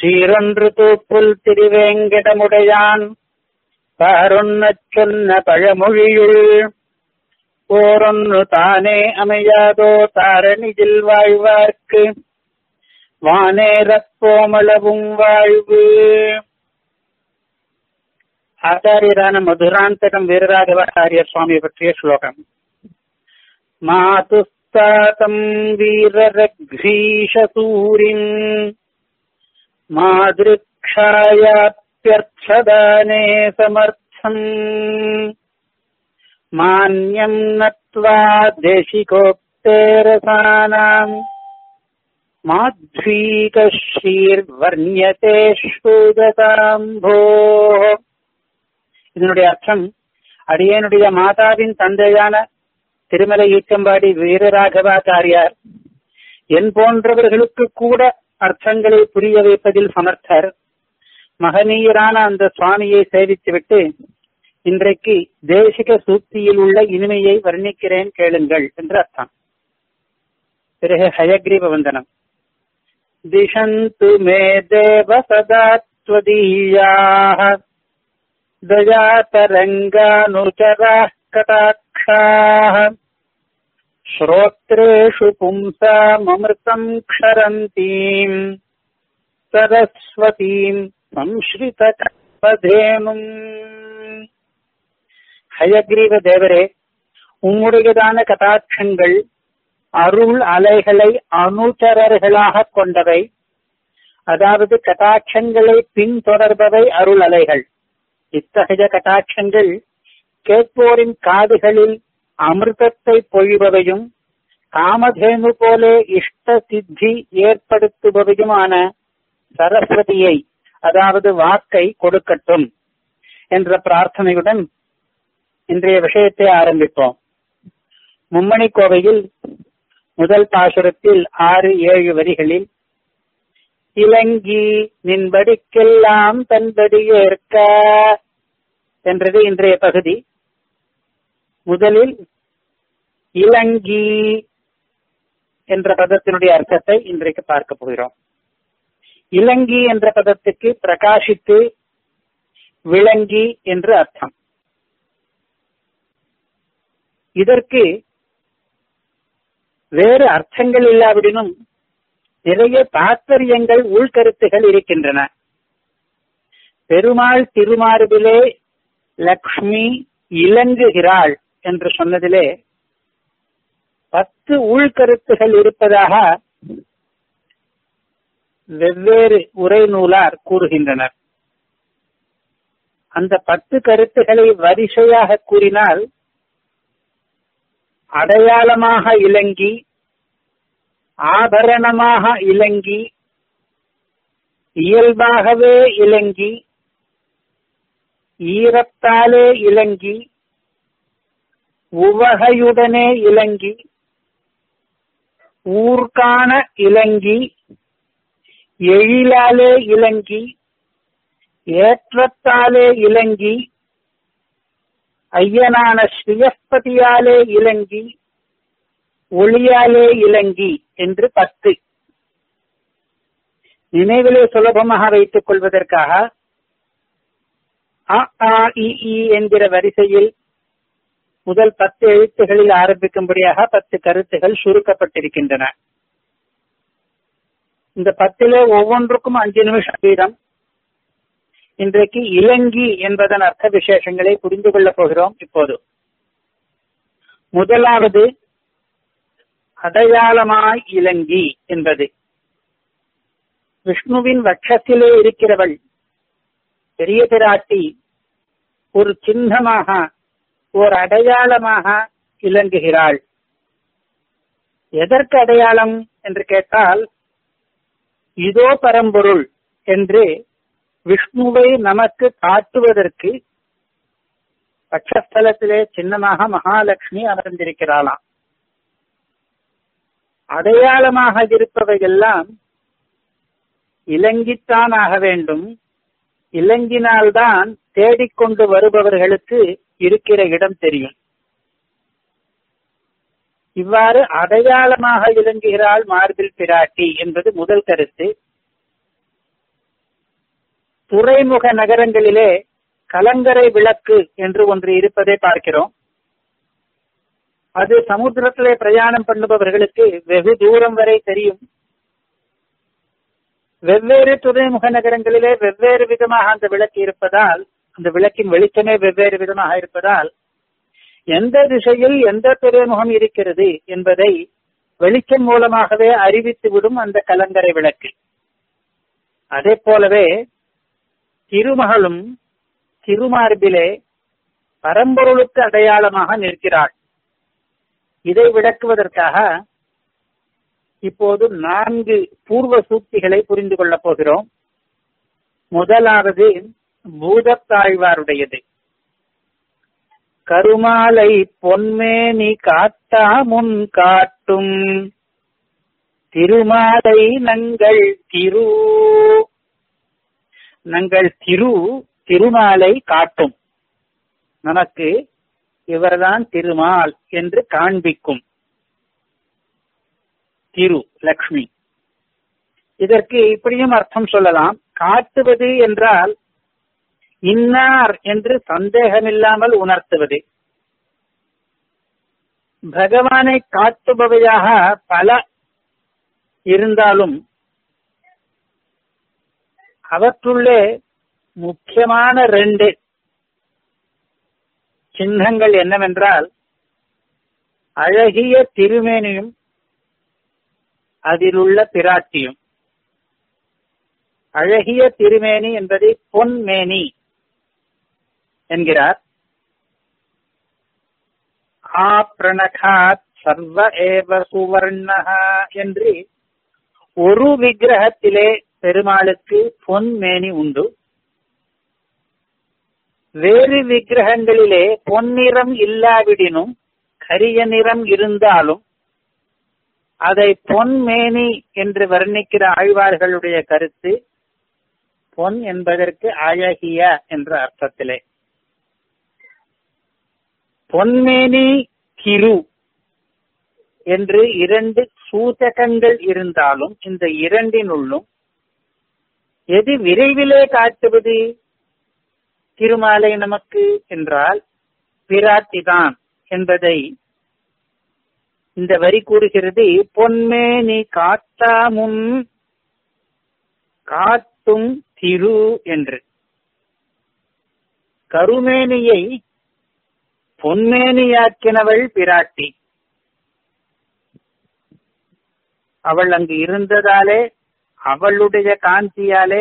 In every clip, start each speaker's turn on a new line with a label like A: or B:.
A: சீரொன்று தூப்புல் திருவேங்கடமுடையான் பாரொன்னச் சொன்ன பழமொழியுள் ஓரொன்னு தானே அமையாதோ தாரணியில் வாழ்வார்க்கு வானேரப் போமளவும் வாழ்வு ஆச்சாரியரான மதுராந்தகம் வீரராகவாச்சாரிய சுவாமி பற்றிய ஸ்லோகம் மாதுஸ்தாதம் வீரரக்ஷீஷசூரிம் மாதృక్షாயாப்யர்ச்சதானே சமர்த்தம் மான்யம் நத்வா தேசிகோக்தேரசானாம் மாத்வீகஸ்ரீர்வர்ணியதே ஸ்ரூததாம்போ இதனுடைய அர்த்தம் அடியனுடைய மாதாவின் தந்தையான திருமலை ஈச்சம்பாடி வீரராகவாச்சாரியார் என் போன்றவர்களுக்கு கூட அர்த்தங்களை புரிய வைப்பதில் சமர்த்தர் மகனீயரான அந்த சுவாமியை சேவித்துவிட்டு இன்றைக்கு தேசிக சூக்தியில் உள்ள இனிமையை வர்ணிக்கிறேன் கேளுங்கள் என்று அர்த்தம் பிறகு ஹயக்ரீவ வந்தனம் திஷந்து மே தேவ சதா त्वदीयाः दयातरङ्गानुचराः कटाक्षाः श्रोत्रेषु पुंसाममृतम् क्षरन्तीम् सरस्वतीम् संश्रितकल्पधेनुम् ஹயக்ரீவ தேவரே உம்முடையதான கட்டாட்சங்கள் அருள் அலைகளை அனுச்சரர்களாக கொண்டவை அதாவது கட்டாட்சங்களை பின்தொடர்பவை அருள் அலைகள் இத்தகைய கட்டாட்சங்கள் கேட்போரின் காதுகளில் அமிர்தத்தை பொழிபவையும் காமதேனு போலே இஷ்ட சித்தி ஏற்படுத்துபவையுமான சரஸ்வதியை அதாவது வாக்கை கொடுக்கட்டும் என்ற பிரார்த்தனையுடன் இன்றைய விஷயத்தை ஆரம்பிப்போம் மும்மணி கோவையில் முதல் பாசுரத்தில் ஆறு ஏழு வரிகளில் இலங்கி நின்படிக்கெல்லாம் தன்படி ஏற்க என்றது இன்றைய பகுதி முதலில் இலங்கி என்ற பதத்தினுடைய அர்த்தத்தை இன்றைக்கு பார்க்க போகிறோம் இலங்கி என்ற பதத்துக்கு பிரகாசித்து விளங்கி என்று அர்த்தம் இதற்கு வேறு அர்த்தங்கள் இல்லாவிடனும் நிறைய தாத்பரியங்கள் உள்கருத்துகள் இருக்கின்றன பெருமாள் திருமார்பிலே லக்ஷ்மி இலங்குகிறாள் என்று சொன்னதிலே பத்து உள்கருத்துகள் இருப்பதாக வெவ்வேறு உரை நூலார் கூறுகின்றனர் அந்த பத்து கருத்துக்களை வரிசையாக கூறினால் அடையாளமாக இலங்கி ஆபரணமாக இலங்கி இயல்பாகவே இலங்கி ஈரத்தாலே இலங்கி உவகையுடனே இலங்கி ஊர்கான இலங்கி எழிலாலே இலங்கி ஏற்றத்தாலே இலங்கி ஐயனான ஸ்ரீயஸ்பதியாலே இலங்கி ஒளியாலே இலங்கி என்று பத்து நினைவிலே சுலபமாக வைத்துக் கொள்வதற்காக அ ஆ இ ஈ என்கிற வரிசையில் முதல் பத்து எழுத்துகளில் ஆரம்பிக்கும்படியாக பத்து கருத்துகள் சுருக்கப்பட்டிருக்கின்றன இந்த பத்திலே ஒவ்வொன்றுக்கும் அஞ்சு நிமிஷம் வீதம் இன்றைக்கு இலங்கி என்பதன் அர்த்த விசேஷங்களை புரிந்து கொள்ளப் போகிறோம் இப்போது முதலாவது அடையாளமாய் இலங்கி என்பது விஷ்ணுவின் வட்சத்திலே இருக்கிறவள் பெரிய பிராட்டி ஒரு சின்னமாக ஒரு அடையாளமாக இலங்குகிறாள் எதற்கு அடையாளம் என்று கேட்டால் இதோ பரம்பொருள் என்று விஷ்ணுவை நமக்கு காட்டுவதற்கு பட்சஸ்தலத்திலே சின்னமாக மகாலட்சுமி அமர்ந்திருக்கிறாளாம் அடையாளமாக இருப்பவையெல்லாம் இலங்கித்தான் ஆக வேண்டும் இலங்கினால்தான் தேடிக்கொண்டு வருபவர்களுக்கு இருக்கிற இடம் தெரியும் இவ்வாறு அடையாளமாக இலங்குகிறாள் மார்பில் பிராட்டி என்பது முதல் கருத்து துறைமுக நகரங்களிலே கலங்கரை விளக்கு என்று ஒன்று இருப்பதை பார்க்கிறோம் அது சமுத்திரத்திலே பிரயாணம் பண்ணுபவர்களுக்கு வெகு தூரம் வரை தெரியும் வெவ்வேறு துறைமுக நகரங்களிலே வெவ்வேறு விதமாக அந்த விளக்கு இருப்பதால் அந்த விளக்கின் வெளிச்சமே வெவ்வேறு விதமாக இருப்பதால் எந்த திசையில் எந்த துறைமுகம் இருக்கிறது என்பதை வெளிச்சம் மூலமாகவே அறிவித்துவிடும் அந்த கலங்கரை விளக்கு அதே போலவே திருமகளும் திருமார்பிலே பரம்பொருளுக்கு அடையாளமாக நிற்கிறாள் இதை விளக்குவதற்காக இப்போது நான்கு பூர்வ சூக்திகளை புரிந்து கொள்ளப் போகிறோம் முதலாவது பூதத்தாழ்வாருடையது கருமாலை பொன்மேனி காட்டா முன் காட்டும் திருமாலை நங்கள் திரு நங்கள் திரு திருமாலை காட்டும் நமக்கு இவர்தான் திருமால் என்று காண்பிக்கும் திரு லக்ஷ்மி இதற்கு இப்படியும் அர்த்தம் சொல்லலாம் காட்டுவது என்றால் இன்னார் என்று சந்தேகமில்லாமல் உணர்த்துவது பகவானை காட்டுபவையாக பல இருந்தாலும் அவற்றுள்ளே முக்கியமான ரெண்டு சின்னங்கள் என்னவென்றால் அழகிய திருமேனியும் அதிலுள்ள பிராட்டியும் அழகிய திருமேனி என்பதை பொன்மேனி என்கிறார் ஆ பிரணகாத் சர்வ ஏவ சுவர்ணஹ என்று ஒரு விக்கிரகத்திலே பெருமாளுக்கு பொன்மேனி உண்டு வேறு விக்கிரகங்களிலே பொன்னிறம் இல்லாவிடினும் கரிய நிறம் இருந்தாலும் அதை பொன்மேனி என்று வர்ணிக்கிற ஆழ்வார்களுடைய கருத்து பொன் என்பதற்கு அழகிய என்ற அர்த்தத்திலே பொன்மேனி கிரு என்று இரண்டு சூதகங்கள் இருந்தாலும் இந்த இரண்டினுள்ளும் எது விரைவிலே காட்டுவது திருமாலை நமக்கு என்றால் பிராட்டிதான் என்பதை இந்த வரி கூறுகிறது பொன்மேனி காட்டாமுன் காட்டும் திரு என்று கருமேனியை பொன்மேனியாக்கினவள் பிராட்டி அவள் அங்கு இருந்ததாலே அவளுடைய காந்தியாலே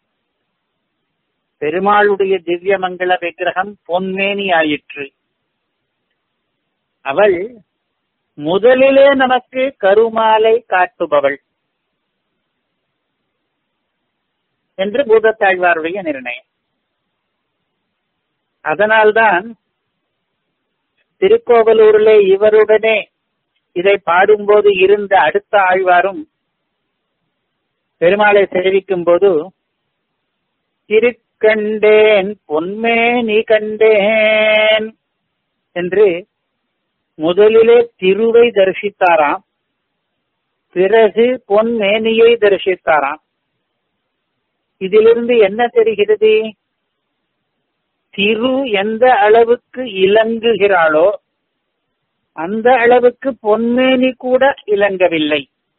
A: பெருமாளுடைய திவ்ய மங்கள விக்கிரகம் பொன்மேனி ஆயிற்று அவள் முதலிலே நமக்கு கருமாலை காட்டுபவள் என்று பூதத்தாழ்வாருடைய நிர்ணயம் அதனால்தான் திருக்கோவலூரிலே இவருடனே இதை பாடும்போது இருந்த அடுத்த ஆழ்வாரும் பெருமாளை தெரிவிக்கும் போது திருக்கண்டேன் பொன்மேனி கண்டேன் என்று முதலிலே திருவை தரிசித்தாராம் பிறகு பொன்மேனியை தரிசித்தாராம் இதிலிருந்து என்ன தெரிகிறது திரு எந்த அளவுக்கு இலங்குகிறாளோ அந்த அளவுக்கு பொன்மேனி கூட இலங்கவில்லை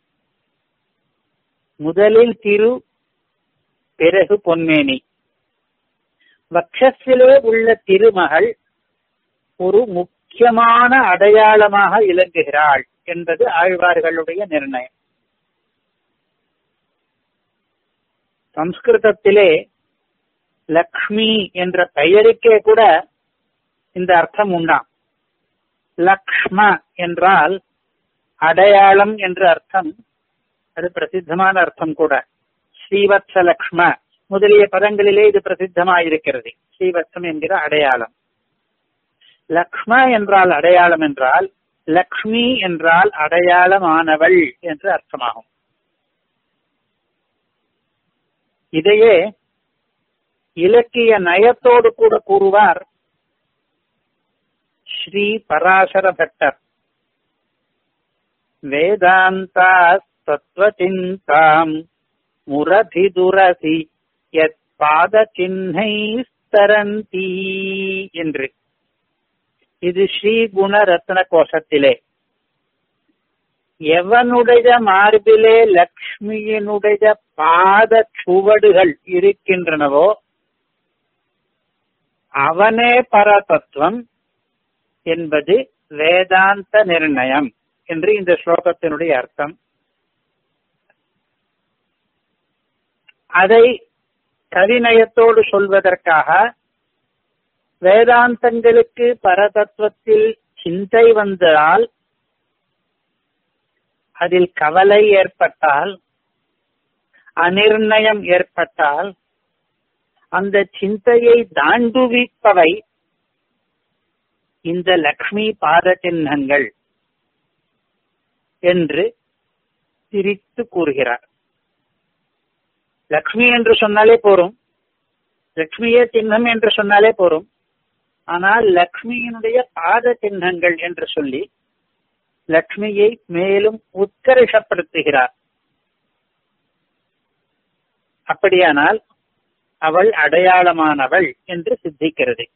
A: முதலில் திரு பிறகு பொன்மேனி வக்ஷத்திலே உள்ள திருமகள் ஒரு முக்கியமான அடையாளமாக இலங்குகிறாள் என்பது ஆழ்வார்களுடைய நிர்ணயம் சம்ஸ்கிருதத்திலே லக்ஷ்மி என்ற பெயருக்கே கூட இந்த அர்த்தம் உண்டாம் லக்ஷ்ம என்றால் அடையாளம் என்ற அர்த்தம் அது பிரசித்தமான அர்த்தம் கூட ஸ்ரீவத்ச லக்ஷ்ம முதலிய பதங்களிலே இது பிரசித்தமாயிருக்கிறது ஸ்ரீவத்சம் என்கிற அடையாளம் லக்ஷ்ம என்றால் அடையாளம் என்றால் லக்ஷ்மி என்றால் அடையாளமானவள் என்று அர்த்தமாகும் இதையே இலக்கிய நயத்தோடு கூட கூறுவார் ஸ்ரீ பராசர பட்டர் வேதாந்தா தத்துவச்சிந்தாம் முரதி துரசி யத் பாத சின்னை தரந்தி என்று இது ஸ்ரீ குண ரத்ன கோஷத்திலே எவனுடைய மார்பிலே லக்ஷ்மியினுடைய பாத சுவடுகள் இருக்கின்றனவோ அவனே பரதத்துவம் என்பது வேதாந்த நிர்ணயம் என்று இந்த ஸ்லோகத்தினுடைய அர்த்தம் அதை கவிநயத்தோடு சொல்வதற்காக வேதாந்தங்களுக்கு பரதத்துவத்தில் சிந்தை வந்தால் அதில் கவலை ஏற்பட்டால் அநிர்ணயம் ஏற்பட்டால் அந்த சிந்தையை தாண்டுவிப்பவை இந்த லக்ஷ்மி பாத சின்னங்கள் என்று பிரித்து கூறுகிறார் லக்ஷ்மி என்று சொன்னாலே போரும் லக்ஷ்மியே சின்னம் என்று சொன்னாலே போரும் ஆனால் லக்ஷ்மியினுடைய பாத சின்னங்கள் என்று சொல்லி லக்ஷ்மியை மேலும் உத்கர்ஷப்படுத்துகிறார் அப்படியானால் அவள் அடையாளமானவள் என்று சித்திக்கிறது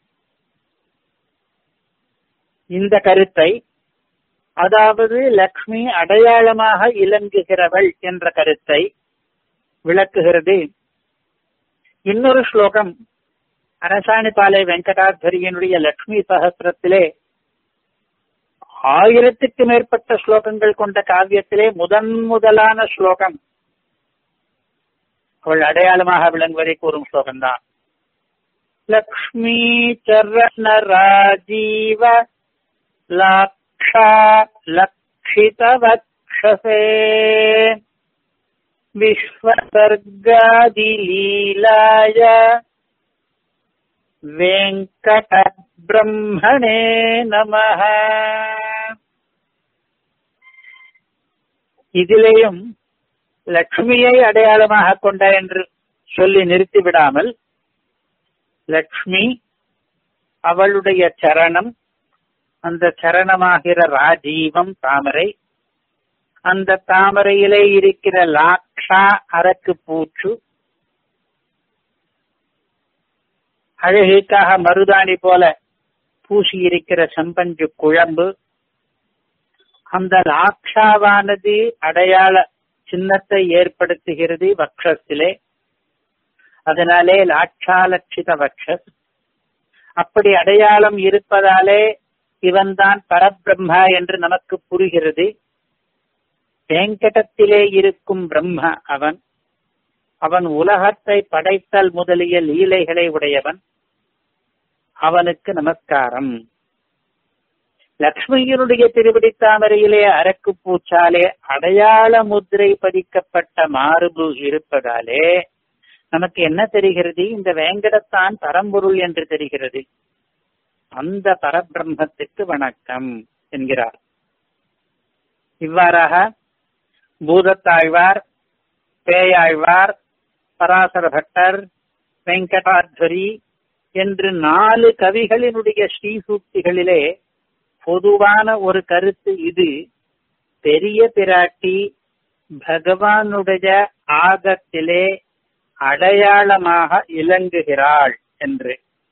A: இந்த கருத்தை அதாவது லக்ஷ்மி அடையாளமாக இலங்குகிறவள் என்ற கருத்தை விளக்குகிறது இன்னொரு ஸ்லோகம் அரசாணிபாலை வெங்கடாத்வரியனுடைய லக்ஷ்மி சகசிரத்திலே ஆயிரத்துக்கு மேற்பட்ட ஸ்லோகங்கள் கொண்ட காவியத்திலே முதன் முதலான ஸ்லோகம் அவள் அடையாளமாக விளங்குவதை கூறும் ஸ்லோகம்தான் லக்ஷ்மி சரண ராஜீவ லாக்ஷா லக்ஷித வக்ஷசே விஸ்வசர்காதிலீலாய வெங்கட பிரம்மணே நமஹ இதிலேயும் லக்ஷ்மியை அடையாளமாக கொண்ட என்று சொல்லி நிறுத்திவிடாமல் லக்ஷ்மி அவளுடைய சரணம் அந்த சரணமாகிற ராஜீவம் தாமரை அந்த தாமரையிலே இருக்கிற லாக்ஷா அரக்கு பூச்சு அழகுக்காக மருதாணி போல பூசி இருக்கிற செம்பஞ்சு குழம்பு அந்த லாக்ஷாவானது அடையாள சின்னத்தை ஏற்படுத்துகிறது வக்ஷத்திலே அதனாலே லாட்சாலட்சித வக்ஷஸ் அப்படி அடையாளம் இருப்பதாலே இவன்தான் பரபிரம்மா என்று நமக்கு புரிகிறது வேங்கடத்திலே இருக்கும் பிரம்ம அவன் அவன் உலகத்தை படைத்தல் முதலிய லீலைகளை உடையவன் அவனுக்கு நமஸ்காரம் லக்ஷ்மியினுடைய திருவடி தாமரையிலே அரக்கு பூச்சாலே அடையாள முத்திரை பதிக்கப்பட்ட மார்பு இருப்பதாலே நமக்கு என்ன தெரிகிறது இந்த வேங்கடத்தான் பரம்பொருள் என்று தெரிகிறது அந்த பரபிரம்மத்துக்கு வணக்கம் என்கிறார் இவ்வாறாக பூதத்தாழ்வார் பேயாழ்வார் பராசர பட்டர் வெங்கடாத்வரி என்று நாலு கவிகளினுடைய ஸ்ரீசூக்திகளிலே பொதுவான ஒரு கருத்து இது பெரிய பிராட்டி பகவானுடைய ஆகத்திலே அடையாளமாக இலங்குகிறாள் என்று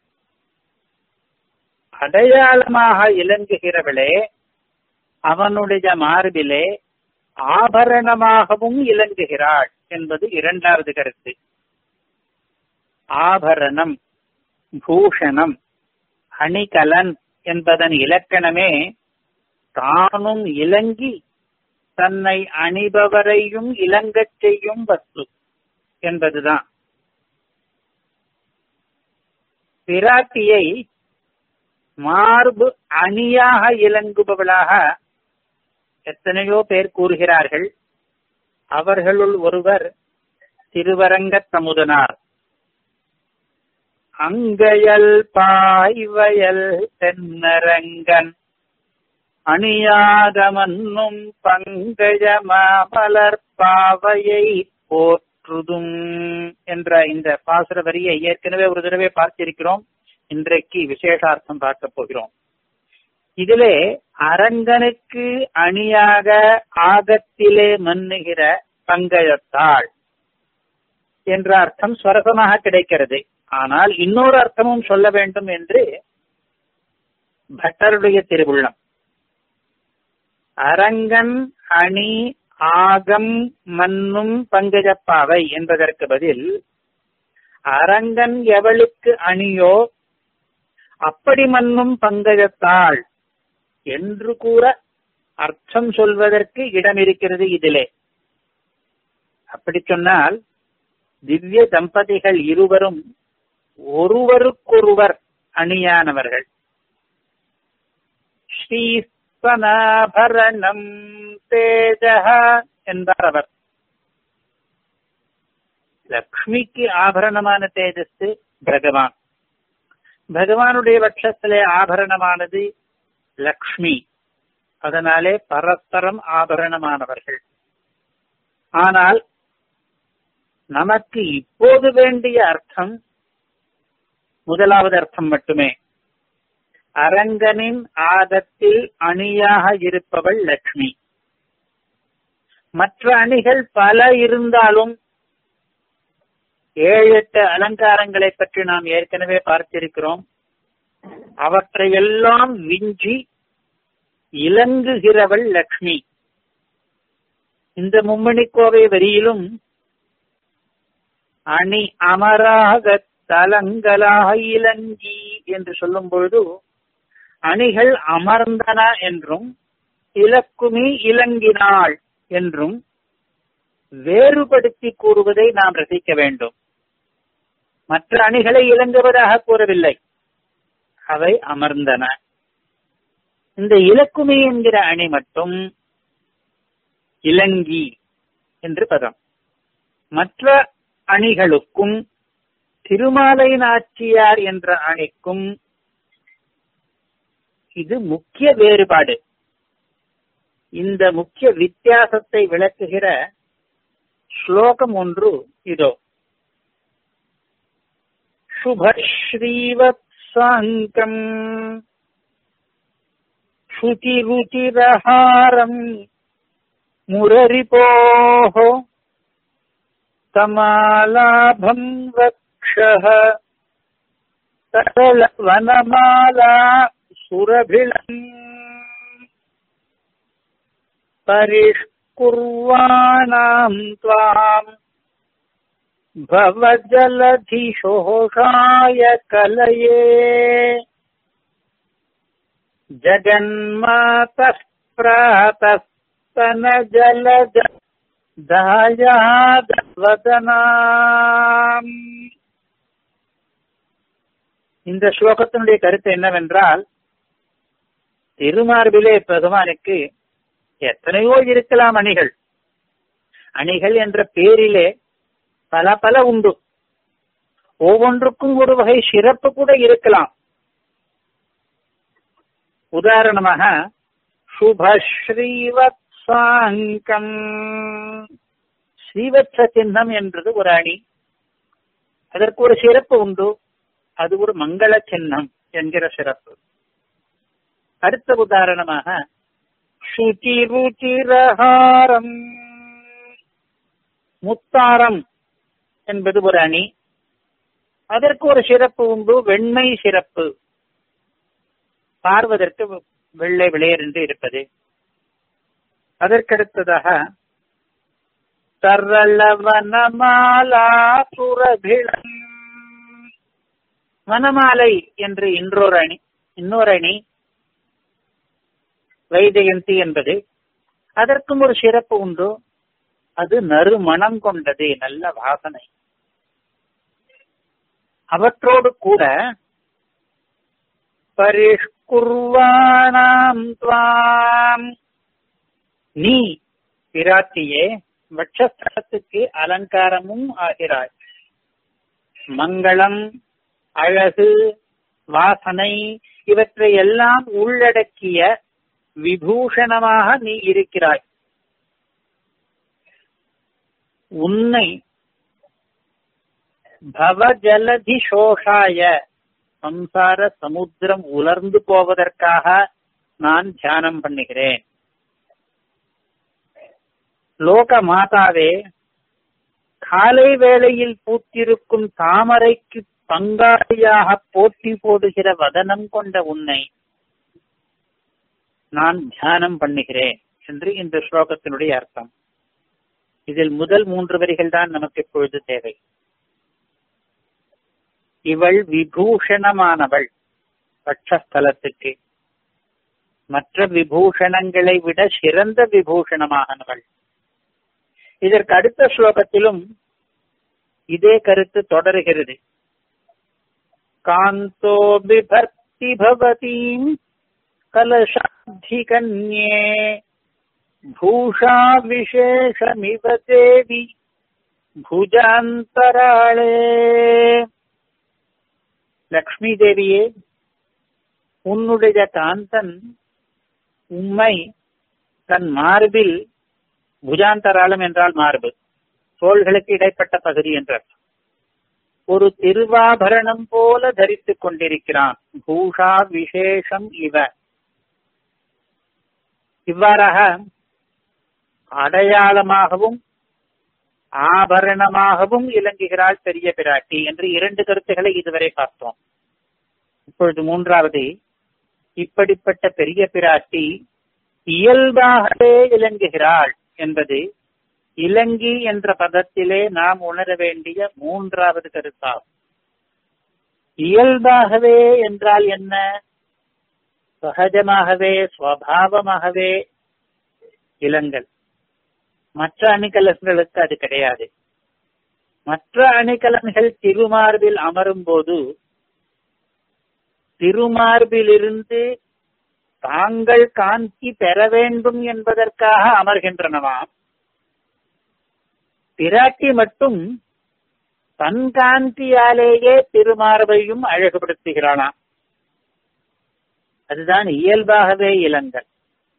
A: அடையாளமாக இலங்குகிறவளே அவனுடைய மார்பிலே ஆபரணமாகவும் இலங்குகிறாள் என்பது இரண்டாவது கருத்து ஆபரணம் பூஷணம் அணிகலன் என்பதன் இலக்கணமே தானும் இலங்கி தன்னை அணிபவரையும் இலங்கச் செய்யும் வஸ்து என்பதுதான் பிராட்டியை மார்பு அணியாக இலங்குபவளாக எத்தனையோ பேர் கூறுகிறார்கள் அவர்களுள் ஒருவர் திருவரங்க தமுதனார் அங்கையல் பாய்வயல் தென்னரங்கன் அணியாத மன்னும் பங்கஜ மாமலர் பாவையை போற்றுதும் என்ற இந்த பாசுர வரியை ஏற்கனவே ஒரு தடவை பார்த்திருக்கிறோம் இன்றைக்கு விசேஷார்த்தம் பார்க்க போகிறோம் இதிலே அரங்கனுக்கு அணியாக ஆகத்திலே மன்னுகிற பங்கயத்தாள் என்ற அர்த்தம் ஸ்வரசமாக கிடைக்கிறது ஆனால் இன்னொரு அர்த்தமும் சொல்ல வேண்டும் என்று பட்டருடைய திருவுள்ளம் அரங்கன் அணி ஆகம் மன்னும் பங்கஜப்பாவை என்பதற்கு பதில் அரங்கன் எவளுக்கு அணியோ அப்படி மன்னும் பங்கஜத்தாள் என்று கூற அர்த்தம் சொல்வதற்கு இடம் இருக்கிறது இதிலே அப்படி சொன்னால் திவ்ய தம்பதிகள் இருவரும் ஒருவருக்கொருவர் அணியானவர்கள் ஸ்ரீஸ்வனாபரணம் தேஜக என்பார் அவர் லக்ஷ்மிக்கு ஆபரணமான தேஜஸ் பகவான் பகவானுடைய பட்சத்திலே ஆபரணமானது லக்ஷ்மி அதனாலே பரஸ்பரம் ஆபரணமானவர்கள் ஆனால் நமக்கு இப்போது வேண்டிய அர்த்தம் முதலாவது அர்த்தம் மட்டுமே அரங்கனின் ஆதத்தில் அணியாக இருப்பவள் லக்ஷ்மி மற்ற அணிகள் பல இருந்தாலும் ஏழு எட்டு அலங்காரங்களை பற்றி நாம் ஏற்கனவே பார்த்திருக்கிறோம் அவற்றையெல்லாம் விஞ்சி இலங்குகிறவள் லக்ஷ்மி இந்த மும்மணிக்கோவை வரியிலும் அணி அமராக தலங்களாக இலங்கி என்று சொல்லும் பொழுது அணிகள் அமர்ந்தன என்றும் இலக்குமி இலங்கினாள் என்றும் வேறுபடுத்தி கூறுவதை நாம் ரசிக்க வேண்டும் மற்ற அணிகளை இலங்குவதாக கூறவில்லை அவை அமர்ந்தன இந்த இலக்குமி என்கிற அணி மட்டும் இலங்கி என்று பதம் மற்ற அணிகளுக்கும் திருமாலை நாச்சியார் என்ற அணிக்கும் இது முக்கிய வேறுபாடு இந்த முக்கிய வித்தியாசத்தை விளக்குகிற ஸ்லோகம் ஒன்று இதோ சுபஸ்ரீவத்சாங்கம் சுதிருச்சிரஹாரம் முரரிபோः तमालाभं वक्षः सरलवनमाला सुरभिलम् परिष्कुर्वाणाम् त्वाम् भवजलधिशोषाय कलये जगन्मातः प्रातस्तनजलज தாயாதவதனாம் இந்த ஸ்லோகத்தினுடைய கருத்து என்னவென்றால் திருமார்பிலே பகவானுக்கு எத்தனையோ இருக்கலாம் அணிகள் அணிகள் என்ற பேரிலே பல பல உண்டு ஒவ்வொன்றுக்கும் ஒரு வகை சிறப்பு கூட இருக்கலாம் உதாரணமாக சுபஸ்ரீவத் சாங்கம் ஸ்ரீவத்ச சின்னம் என்றது ஒரு அணி அதற்கு ஒரு சிறப்பு உண்டு அது ஒரு மங்கள சின்னம் என்கிற சிறப்பு அடுத்த உதாரணமாக சுச்சி ருச்சிரஹாரம் முத்தாரம் என்பது ஒரு அணி அதற்கு ஒரு சிறப்பு உண்டு வெண்மை சிறப்பு பார்வதற்கு வெள்ளை விளையர் என்று இருப்பது அதற்கடுத்ததாக சரளவனமாலா சுரபிளம் வனமாலை என்று இன்னொரு அணி இன்னொரு அணி வைஜெயந்தி என்பது அதற்கும் ஒரு சிறப்பு உண்டு அது நறுமணம் கொண்டது நல்ல வாசனை அவற்றோடு கூட பரிஷ்குர்வானாம் துவாம் நீ பிராட்டியே வட்சஸ்தலத்துக்கு அலங்காரமும் ஆகிறாய் மங்களம் அழகு வாசனை இவற்றை எல்லாம் உள்ளடக்கிய விபூஷணமாக நீ இருக்கிறாய் உன்னை பவஜலதி சோஷாய சம்சார சமுத்திரம் உலர்ந்து போவதற்காக நான் தியானம் பண்ணுகிறேன் லோக மாதாவே காலை வேளையில் பூத்திருக்கும் தாமரைக்கு பங்காளியாக போட்டி போடுகிற வதனம் கொண்ட உன்னை நான் தியானம் பண்ணுகிறேன் என்று இந்த ஸ்லோகத்தினுடைய அர்த்தம் இதில் முதல் மூன்று வரிகள் தான் நமக்கு இப்பொழுது தேவை இவள் விபூஷணமானவள் பட்சஸ்தலத்துக்கு மற்ற விபூஷணங்களை விட சிறந்த விபூஷணமானவள் இதற்கு அடுத்த ஸ்லோகத்திலும் இதே கருத்து தொடருகிறது காந்தோ பிபர்த்தி பவதீம் கலசாத்திகன்யே பூஷா விசேஷமிவ தேவி புஜாந்தராளே லக்ஷ்மி தேவியே உன்னுடைய காந்தன் உம்மை தன் மார்பில் புஜாந்தராளம் என்றால் மார்பு தோள்களுக்கு இடைப்பட்ட பகுதி என்றார் ஒரு திருவாபரணம் போல தரித்துக் கொண்டிருக்கிறான் பூஷா விசேஷம் இவ இவ்வாறாக அடையாளமாகவும் ஆபரணமாகவும் இலங்குகிறாள் பெரிய பிராட்டி என்று இரண்டு கருத்துக்களை இதுவரை பார்த்தோம் இப்பொழுது மூன்றாவது இப்படிப்பட்ட பெரிய பிராட்டி இயல்பாகவே இலங்குகிறாள் என்பது இலங்கி என்ற பதத்திலே நாம் உணர வேண்டிய மூன்றாவது கருத்தாகும் இயல்பாகவே என்றால் என்ன சகஜமாகவே சுவாவமாகவே இளங்கல் மற்ற அணிகலன்களுக்கு அது கிடையாது மற்ற அணிகலன்கள் திருமார்பில் அமரும் போது திருமார்பிலிருந்து தாங்கள் காந்தி பெற வேண்டும் என்பதற்காக அமர்கின்றனவாம் பிராட்டி மட்டும் தன் காந்தியாலேயே திருமார்பையும் அழகுபடுத்துகிறானாம் அதுதான் இயல்பாகவே இளங்கல்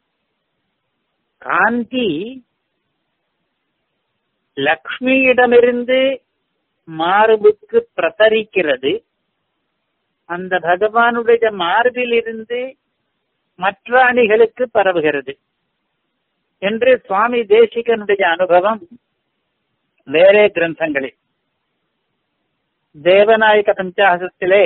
A: காந்தி லக்ஷ்மியிடமிருந்து மார்புக்கு பிரசரிக்கிறது அந்த பகவானுடைய மார்பில் இருந்து மற்ற அணிகளுக்கு பரவுகிறது என்று சுவாமி தேசிகனுடைய அனுபவம் வேறே கிரந்தங்களில் தேவநாயக பஞ்சாசத்திலே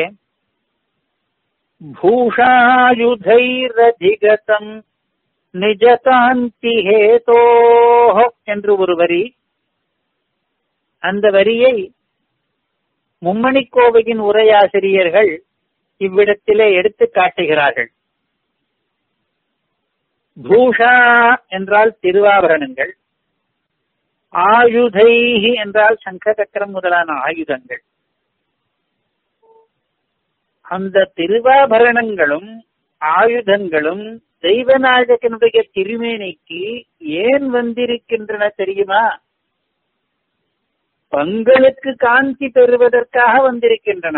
A: பூஷாயுதைரதிகதம் நிஜகாந்தி ஹேதோ என்று ஒரு வரி அந்த வரியை மும்மணிக்கோவையின் உரையாசிரியர்கள் இவ்விடத்திலே எடுத்து காட்டுகிறார்கள் பூஷா என்றால் திருவாபரணங்கள் ஆயுதைஹி என்றால் சங்க சக்கரம் முதலான ஆயுதங்கள் அந்த திருவாபரணங்களும் ஆயுதங்களும் தெய்வநாயகனுடைய திருமேனிக்கு ஏன் வந்திருக்கின்றன தெரியுமா பங்களுக்கு காந்தி பெறுவதற்காக வந்திருக்கின்றன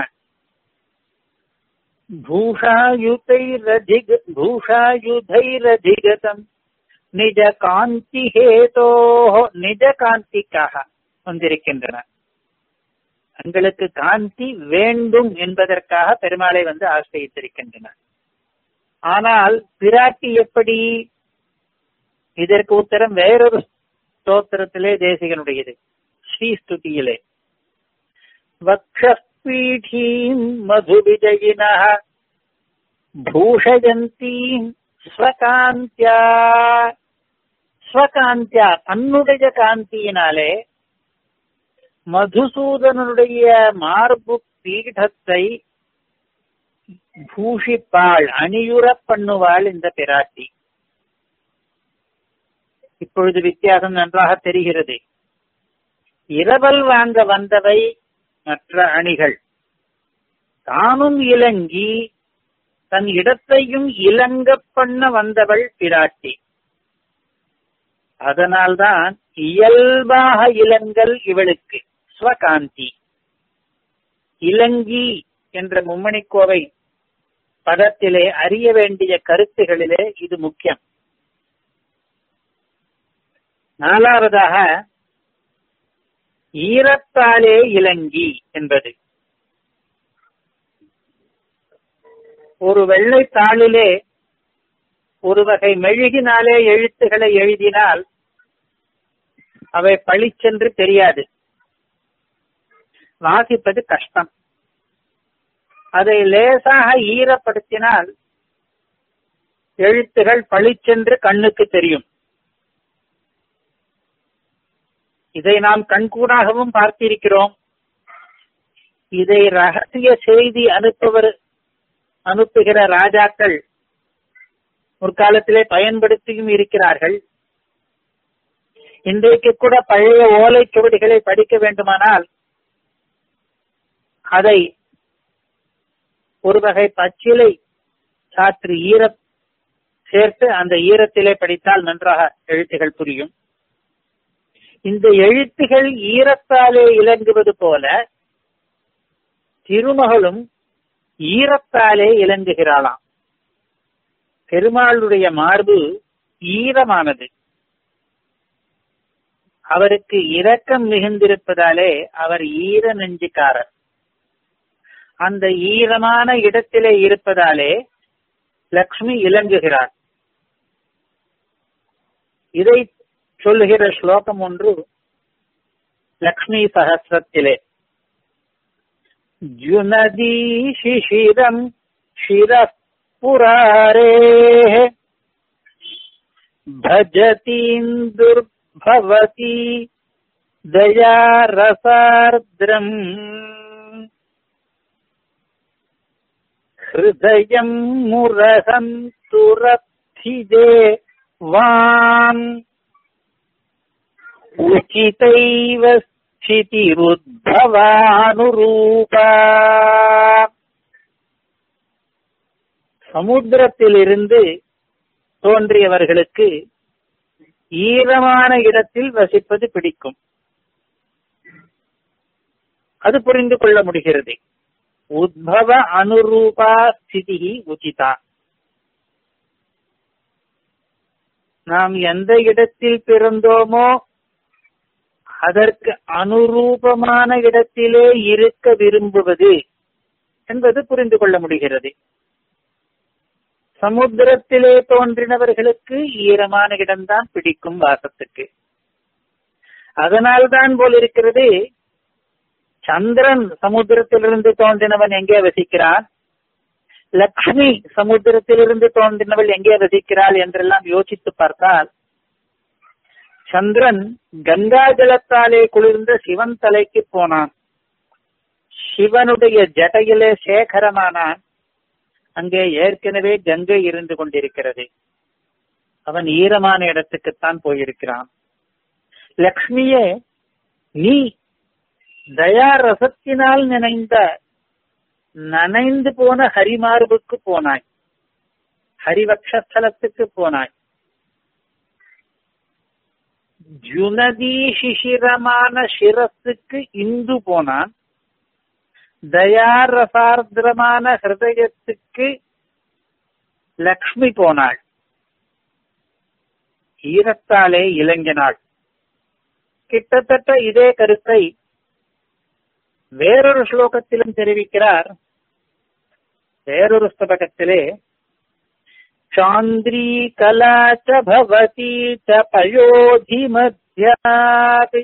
A: பூஷாயுதைரதிக பூஷாயுதைரதிகதம் நிஜ காந்தி ஹேதோ நிஜ காந்திக்காக வந்திருக்கின்றன தங்களுக்கு காந்தி வேண்டும் என்பதற்காக பெருமாளை வந்து ஆசிரியத்திருக்கின்றன ஆனால் பிராட்டி எப்படி இதற்கு உத்தரம் வேறொரு ஸ்தோத்திரத்திலே தேசிகனுடையது ஸ்ரீஸ்துதியிலே வக்ஷபீடீம் மதுவிஜயின பூஷயந்தீம் ஸ்வகாந்தியா ஸ்வகாந்தியா தன்னுடைய காந்தியினாலே மதுசூதனுடைய மார்பு பீடத்தை பூஷிப்பாள் அணியுற பண்ணுவாள் இந்த பிராட்டி இப்பொழுது வித்தியாசம் நன்றாக தெரிகிறது இரவல் வாங்க வந்தவை மற்ற அணிகள் தானும் இலங்கி தன் இடத்தையும் இலங்க பண்ண வந்தவள் பிராட்டி அதனால்தான் இயல்பாக இளங்கல் இவளுக்கு ஸ்வகாந்தி இலங்கி என்ற மும்மணிக்கோவை பதத்திலே அறிய வேண்டிய கருத்துகளிலே இது முக்கியம் நாலாவதாக ஈரத்தாலே இலங்கி என்பது ஒரு வெள்ளை தாளிலே ஒரு வகை மெழுகினாலே எழுத்துக்களை எழுதினால் அவை பளிச்சென்று தெரியாது வாசிப்பது கஷ்டம் அதை லேசாக ஈரப்படுத்தினால் எழுத்துகள் பளிச்சென்று கண்ணுக்கு தெரியும் இதை நாம் கண்கூடாகவும் பார்த்திருக்கிறோம் இதை ரகசிய செய்தி அனுப்புவர் அனுப்புகிற ராஜாக்கள் முற்காலத்திலே பயன்படுத்தியும் இருக்கிறார்கள் இன்றைக்கு கூட பழைய ஓலைச்சுவடிகளை படிக்க வேண்டுமானால் அதை ஒரு வகை பச்சிலை சாற்று ஈர சேர்த்து அந்த ஈரத்திலே படித்தால் நன்றாக எழுத்துகள் புரியும் இந்த எழுத்துகள் ஈரத்தாலே இலங்குவது போல திருமகளும் ஈரத்தாலே இலங்குகிறாளாம் பெருமாளுடைய மார்பு ஈரமானது அவருக்கு இரக்கம் மிகுந்திருப்பதாலே அவர் ஈர நெஞ்சுக்காரர் அந்த ஈரமான இடத்திலே இருப்பதாலே லக்ஷ்மி இலங்குகிறார் இதை சொல்லுகிற ஸ்லோகம் ஒன்று லக்ஷ்மி சகசிரத்திலே ஜுனதி சிசிரம் शिरःपुरारे भजतीन्दुर्भवती दयारसार्द्रम् हृदयम् मुरहन्तुरथिदे वाम् उचितैव स्थितिरुद्भवानुरूपा சமுத்திரத்திலிருந்து தோன்றியவர்களுக்கு ஈரமான இடத்தில் வசிப்பது பிடிக்கும் அது புரிந்து கொள்ள முடிகிறது உத்பவ அனுரூபா ஸ்திதி உச்சிதா நாம் எந்த இடத்தில் பிறந்தோமோ அதற்கு அனுரூபமான இடத்திலே இருக்க விரும்புவது என்பது புரிந்து கொள்ள முடிகிறது சமுத்திரத்திலே தோன்றினவர்களுக்கு ஈரமான இடம்தான் பிடிக்கும் வாசத்துக்கு அதனால்தான் போல் இருக்கிறது சந்திரன் சமுத்திரத்திலிருந்து தோன்றினவன் எங்கே வசிக்கிறான் லக்ஷ்மி சமுத்திரத்திலிருந்து தோன்றினவள் எங்கே வசிக்கிறாள் என்றெல்லாம் யோசித்து பார்த்தால் சந்திரன் கங்கா ஜலத்தாலே குளிர்ந்த சிவன் தலைக்கு போனான் சிவனுடைய ஜடையிலே சேகரமானான் அங்கே ஏற்கனவே கங்கை இருந்து கொண்டிருக்கிறது அவன் ஈரமான இடத்துக்குத்தான் போயிருக்கிறான் லக்ஷ்மியே நீ தயா ரசத்தினால் நினைந்த நனைந்து போன ஹரிமார்புக்கு போனாய் ஹரிவக்ஷஸ்தலத்துக்கு போனாய் ஜுனதி சிசிரமான சிரஸுக்கு இந்து போனான் தயாரசார்திரமான ஹிருதயத்துக்கு லக்ஷ்மி போனாள் ஈரத்தாலே இளங்கினாள் கிட்டத்தட்ட இதே கருத்தை வேறொரு ஸ்லோகத்திலும் தெரிவிக்கிறார் வேறொரு ஸ்தபகத்திலே சாந்திரி கலா ச பவதி ச பயோதி மத்தியாத்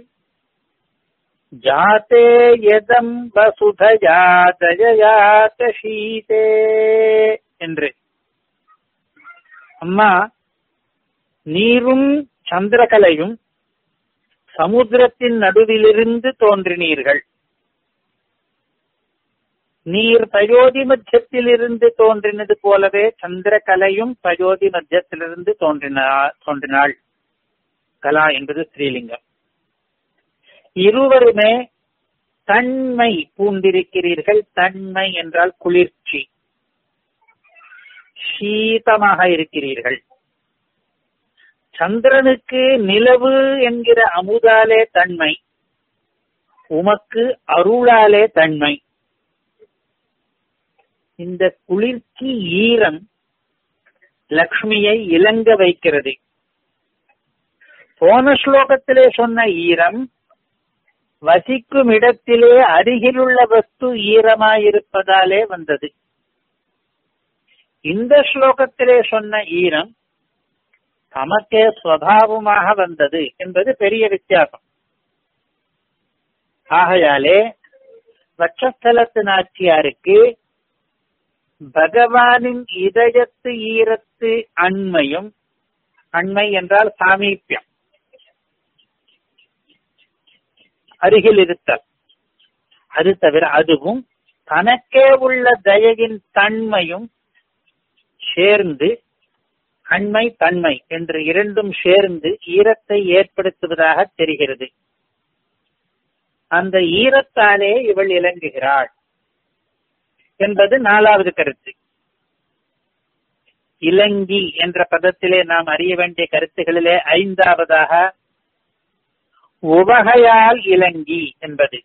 A: ஜாத்தே எதம் வசுதயா தயயாத சீதே என்று அம்மா நீரும் சந்திரகலையும் சமுத்திரத்தின் நடுவிலிருந்து தோன்றினீர்கள் நீர் பயோதி மத்தியத்திலிருந்து தோன்றினது போலவே சந்திரகலையும் பயோதி மத்தியத்திலிருந்து தோன்றினா தோன்றினாள் கலா என்பது ஸ்ரீலிங்கம் இருவருமே தன்மை பூண்டிருக்கிறீர்கள் தன்மை என்றால் குளிர்ச்சி சீதமாக இருக்கிறீர்கள் சந்திரனுக்கு நிலவு என்கிற அமுதாலே தன்மை உமக்கு அருளாலே தன்மை இந்த குளிர்ச்சி ஈரம் லக்ஷ்மியை இலங்க வைக்கிறது போன ஸ்லோகத்திலே சொன்ன ஈரம் வசிக்கும் இடத்திலே அருகிலுள்ள வஸ்து ஈரமாயிருப்பதாலே வந்தது இந்த ஸ்லோகத்திலே சொன்ன ஈரம் தமக்கே சுவாவமாக வந்தது என்பது பெரிய வித்தியாசம் ஆகையாலே வட்சஸ்தலத்து நாச்சியாருக்கு பகவானின் இதயத்து ஈரத்து அண்மையும் அண்மை என்றால் சாமீப்பியம் அருகில் இருத்தல் அது தவிர அதுவும் தனக்கே உள்ள தயவின் தன்மையும் சேர்ந்து அண்மை தன்மை என்று இரண்டும் சேர்ந்து ஈரத்தை ஏற்படுத்துவதாக தெரிகிறது அந்த ஈரத்தாலே இவள் இலங்குகிறாள் என்பது நாலாவது கருத்து இலங்கி என்ற பதத்திலே நாம் அறிய வேண்டிய கருத்துகளிலே ஐந்தாவதாக உவகையால் இலங்கி என்பது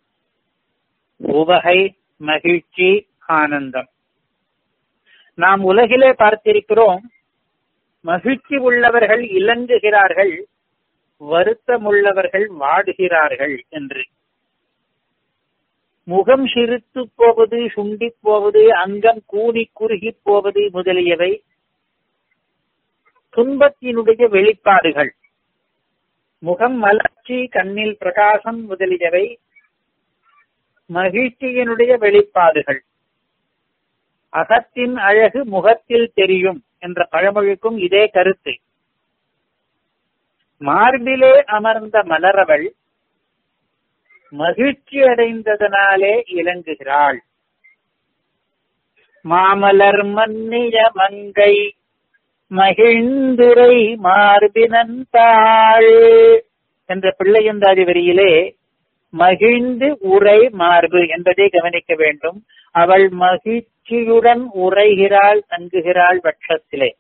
A: உவகை மகிழ்ச்சி ஆனந்தம் நாம் உலகிலே பார்த்திருக்கிறோம் மகிழ்ச்சி உள்ளவர்கள் இலங்குகிறார்கள் வருத்தமுள்ளவர்கள் வாடுகிறார்கள் என்று முகம் சிரித்து போவது சுண்டி போவது அங்கம் கூடி குறுகி போவது முதலியவை துன்பத்தினுடைய வெளிப்பாடுகள் முகம் மலர்ச்சி கண்ணில் பிரகாசம் முதலியவை மகிழ்ச்சியினுடைய வெளிப்பாடுகள் அகத்தின் அழகு முகத்தில் தெரியும் என்ற பழமொழிக்கும் இதே கருத்து மார்பிலே அமர்ந்த மலரவள் மகிழ்ச்சி அடைந்ததனாலே இலங்குகிறாள் மாமலர் மன்னிய மங்கை மகிழ்ந்துரை மார்பினன் தாள் என்ற பிள்ளையந்தாதி வரியிலே மகிழ்ந்து உரை மார்பு என்பதை கவனிக்க வேண்டும் அவள் மகிழ்ச்சியுடன் உரைகிறாள் தங்குகிறாள் பட்சத்திலே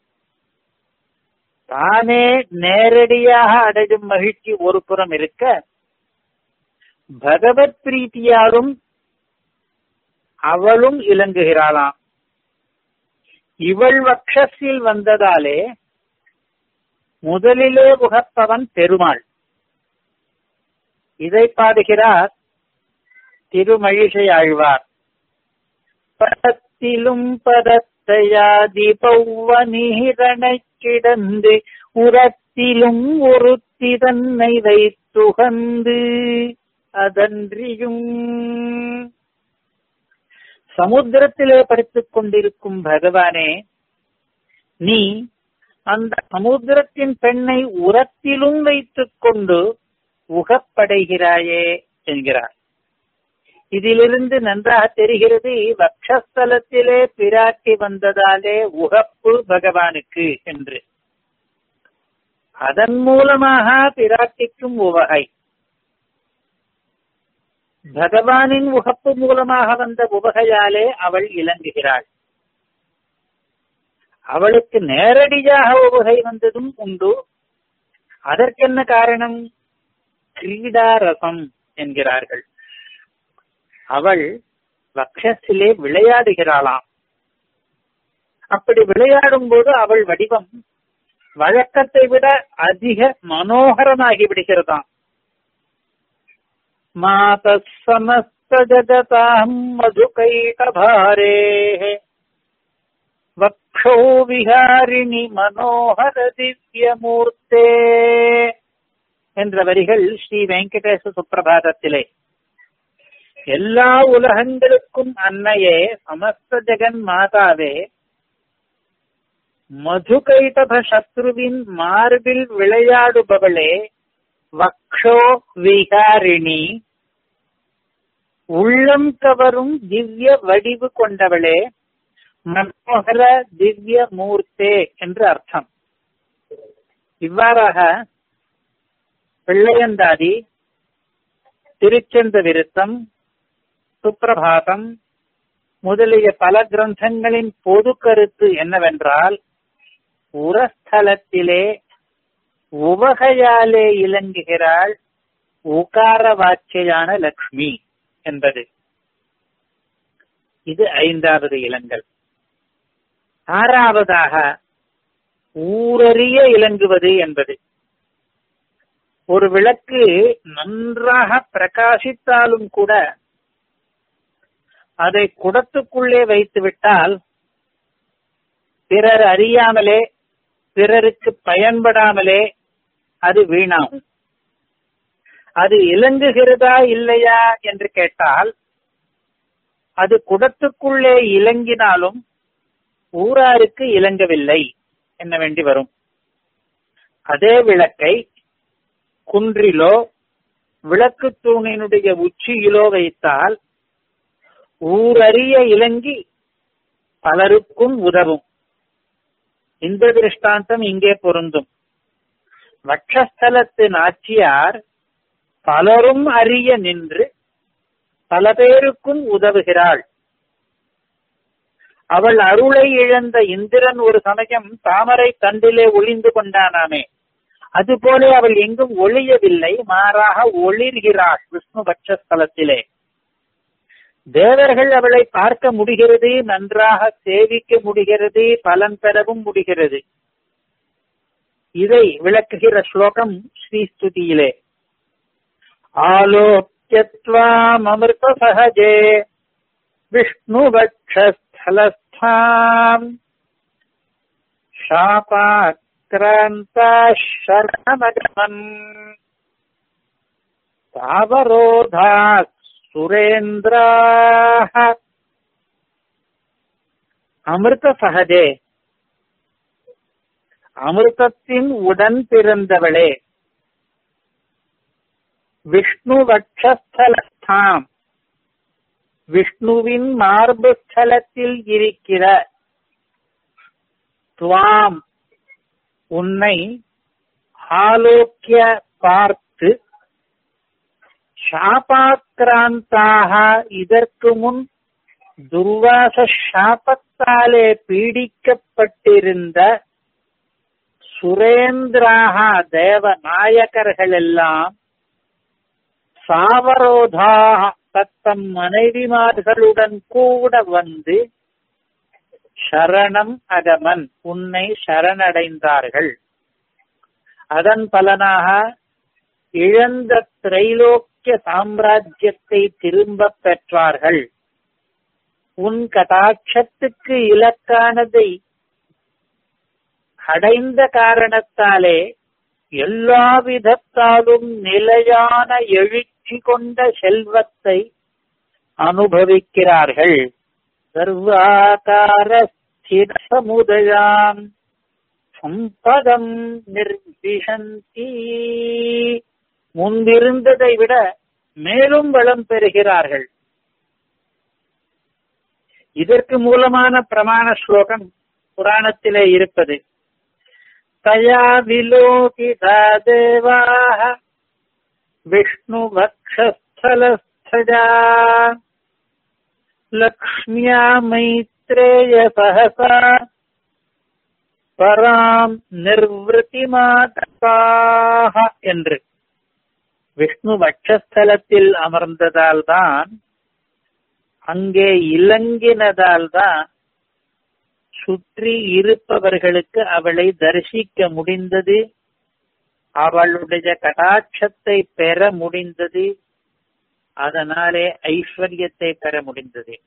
A: தானே நேரடியாக அடையும் மகிழ்ச்சி ஒரு புறம் இருக்க பகவத் பிரீத்தியாலும் அவளும் இலங்குகிறாளாம் இவள் வக்ஷத்தில் வந்ததாலே முதலிலே உகப்பவன் பெருமாள் இதை பாடுகிறார் திருமழிசை ஆழ்வார் பதத்திலும் பதத்தையாதி பௌவநீரனைக் கிடந்து உரத்திலும் ஒருத்தி தன்னை வைத்துகந்து அதன்றியும் சமுத்திரத்திலே படித்துக் கொண்டிருக்கும் பகவானே நீ அந்த சமுத்திரத்தின் பெண்ணை உரத்திலும் வைத்துக் கொண்டு உகப்படைகிறாயே என்கிறார் இதிலிருந்து நன்றாக தெரிகிறது வக்ஷஸ்தலத்திலே பிராட்டி வந்ததாலே உகப்பு பகவானுக்கு என்று அதன் மூலமாக பிராட்டிக்கும் உவகை பகவானின் உகப்பு மூலமாக வந்த உவகையாலே அவள் இலங்குகிறாள் அவளுக்கு நேரடியாக உவகை வந்ததும் உண்டு அதற்கென்ன காரணம் கிரீடாரசம் என்கிறார்கள் அவள் வக்ஷத்திலே விளையாடுகிறாளாம் அப்படி விளையாடும் போது அவள் வடிவம் வழக்கத்தை விட அதிக மனோகரமாகி விடுகிறதாம் மாத சமஸ்த ஜகதாம் மதுகைடபாரே வக்ஷோ விஹாரிணி மனோகர திவ்யமூர்த்தே என்ற வரிகள் ஸ்ரீ வெங்கடேச சுப்பிரபாதத்திலே எல்லா உலகங்களுக்கும் அன்னையே சமஸ்த ஜெகன் மாதாவே மதுகைடப சத்ருவின் மார்பில் விளையாடுபவளே வக்ஷோ விகாரிணி உள்ளம் கவரும் திவ்ய வடிவு கொண்டவளே மனோகர திவ்ய மூர்த்தே என்று அர்த்தம் இவ்வாறாக பிள்ளையந்தாதி திருச்செந்த விருத்தம் சுப்பிரபாதம் முதலிய பல கிரந்தங்களின் பொது கருத்து என்னவென்றால் உரஸ்தலத்திலே உவகையாலே இலங்குகிறாள் உகார வாச்சியான லக்ஷ்மி என்பது இது ஐந்தாவது இலங்கல் ஆறாவதாக ஊரறிய இலங்குவது என்பது ஒரு விளக்கு நன்றாக பிரகாசித்தாலும் கூட அதை குடத்துக்குள்ளே வைத்து விட்டால் பிறர் அறியாமலே பிறருக்கு பயன்படாமலே அது வீணாகும் அது இலங்குகிறதா இல்லையா என்று கேட்டால் அது குடத்துக்குள்ளே இலங்கினாலும் ஊராருக்கு இலங்கவில்லை என்ன வேண்டி வரும் அதே விளக்கை குன்றிலோ விளக்கு தூணினுடைய உச்சியிலோ வைத்தால் ஊரறிய இலங்கி பலருக்கும் உதவும் இந்த திருஷ்டாந்தம் இங்கே பொருந்தும் வட்சஸ்தலத்து நாச்சியார் பலரும் அறிய நின்று பல பேருக்கும் உதவுகிறாள் அவள் அருளை இழந்த இந்திரன் ஒரு சமயம் தாமரை தண்டிலே ஒளிந்து கொண்டானாமே அதுபோல அவள் எங்கும் ஒளியவில்லை மாறாக ஒளிர்கிறாள் விஷ்ணு பட்சஸ்தலத்திலே தேவர்கள் அவளை பார்க்க முடிகிறது நன்றாக சேவிக்க முடிகிறது பலன் பெறவும் முடிகிறது இதை விளக்குகிற ஸ்லோகம் ஸ்ரீஸ்துதியிலே ஆலோக்கியத்வாமமிருத சகஜே விஷ்ணுவக்ஷஸ்தலஸ்தாம் शापाक्रान्ता शरणमगमन् तावरोधात् சுரேந்திராக அமிர்த சகஜே அமிர்தத்தின் உடன் பிறந்தவளே விஷ்ணு வட்சஸ்தலஸ்தாம் விஷ்ணுவின் மார்பு ஸ்தலத்தில் இருக்கிற துவாம் உன்னை ஆலோக்கிய பார்த்து சாபாக்கிராந்தாக இதற்கு முன் துர்வாச சாபத்தாலே பீடிக்கப்பட்டிருந்த சுரேந்திராக தேவ நாயகர்கள் எல்லாம் சாவரோதாக தத்தம் மனைவிமார்களுடன் கூட வந்து சரணம் அகமன் உன்னை சரணடைந்தார்கள் அதன் பலனாக இழந்த திரைலோக்கிய சாம்ராஜ்யத்தை திரும்ப பெற்றார்கள் உன் கடாட்சத்துக்கு இலக்கானதை அடைந்த காரணத்தாலே எல்லா விதத்தாலும் நிலையான எழுச்சி கொண்ட செல்வத்தை அனுபவிக்கிறார்கள் சர்வாகார ஸ்திரசமுதயாம் சம்பதம் நிர்விஷந்தி முன்பிருந்ததை விட மேலும் வளம் பெறுகிறார்கள் இதற்கு மூலமான பிரமாண ஸ்லோகம் புராணத்திலே இருப்பது தயா விலோகிதா தேவாக விஷ்ணு வக்ஷஸ்தலஸ்தஜா லக்ஷ்மியா மைத்ரேய சகசா பராம் நிர்வൃத்திமாதாக என்று விஷ்ணு வட்சஸ்தலத்தில் அமர்ந்ததால் தான் அங்கே இலங்கினதால் தான் சுற்றி இருப்பவர்களுக்கு அவளை தரிசிக்க முடிந்தது அவளுடைய கடாட்சத்தை பெற முடிந்தது அதனாலே ஐஸ்வர்யத்தை பெற முடிந்தது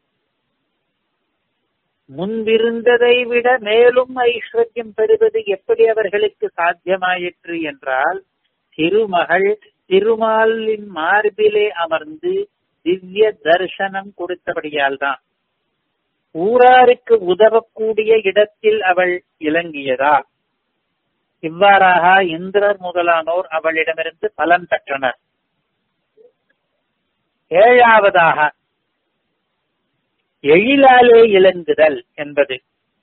A: முன்பிருந்ததை விட மேலும் ஐஸ்வர்யம் பெறுவது எப்படி அவர்களுக்கு சாத்தியமாயிற்று என்றால் திருமகள் திருமாலின் மார்பிலே அமர்ந்து திவ்ய தரிசனம் கொடுத்தபடியால் தான் ஊராருக்கு உதவக்கூடிய இடத்தில் அவள் இலங்கியதா இவ்வாறாக இந்திரர் முதலானோர் அவளிடமிருந்து பலன் பெற்றனர் ஏழாவதாக எழிலாலே இலங்குதல் என்பது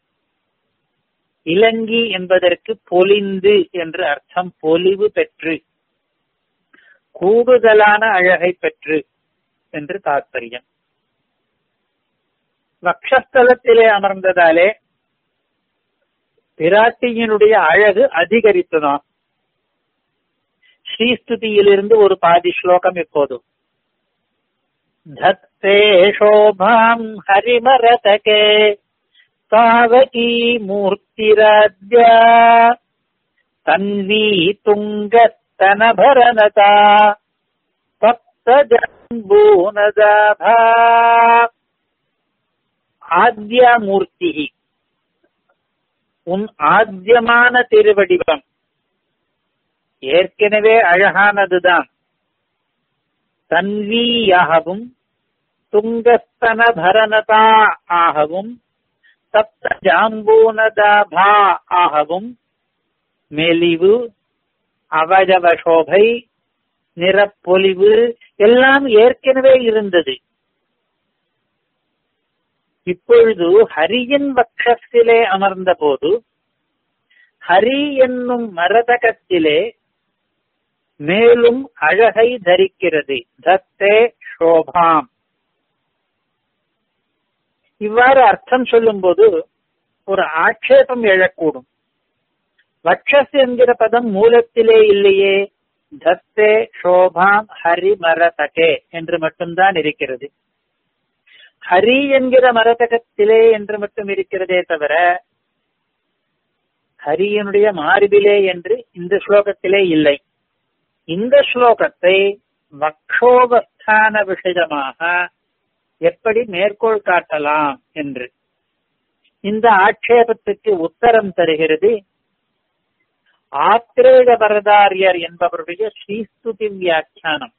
A: இலங்கி என்பதற்கு பொலிந்து என்று அர்த்தம் பொலிவு பெற்று கூடுதலான அழகை பெற்று என்று தாற்பயம் வக்ஷஸ்தலத்திலே அமர்ந்ததாலே பிராட்டியினுடைய அழகு அதிகரித்ததாம் ஸ்ரீஸ்துதியிலிருந்து ஒரு பாதி ஸ்லோகம் இப்போது धत्ते शोभाम् हरिमरतके तावकी मूर्तिराद्या तन्वी तुङ्गस्तनभरनता तप्तजम्बूनदाभा ஆத்யமூர்த்தி உன் ஆத்தியமான திருவடிவம் ஏற்கனவே அழகானதுதான் தன்வியாகவும் துங்கஸ்தன பரணதா ஆகவும் சப்த ஜாம்பூனதாபா ஆகவும் மெலிவு அவயவ சோபை நிறப்பொலிவு எல்லாம் ஏற்கனவே இருந்தது இப்பொழுது ஹரியின் பக்ஷத்திலே அமர்ந்த போது ஹரி என்னும் மரதகத்திலே மேலும் அழகை தரிக்கிறது தத்தே சோபாம் இவ்வாறு அர்த்தம் சொல்லும்போது ஒரு ஆட்சேபம் எழக்கூடும் வட்சஸ் என்கிற பதம் மூலத்திலே இல்லையே தத்தே சோபாம் ஹரி மரதகே என்று மட்டும்தான் இருக்கிறது ஹரி என்கிற மரதகத்திலே என்று மட்டும் இருக்கிறதே தவிர ஹரியனுடைய மார்பிலே என்று இந்த ஸ்லோகத்திலே இல்லை இந்த ஸ்லோகத்தை வக்ஷோபஸ்தான விஷயமாக எப்படி மேற்கோள் காட்டலாம் என்று இந்த ஆட்சேபத்துக்கு உத்தரம் தருகிறது ஆத்திரேய வரதாரியர் என்பவருடைய ஸ்ரீஸ்துதி வியாக்கியானம்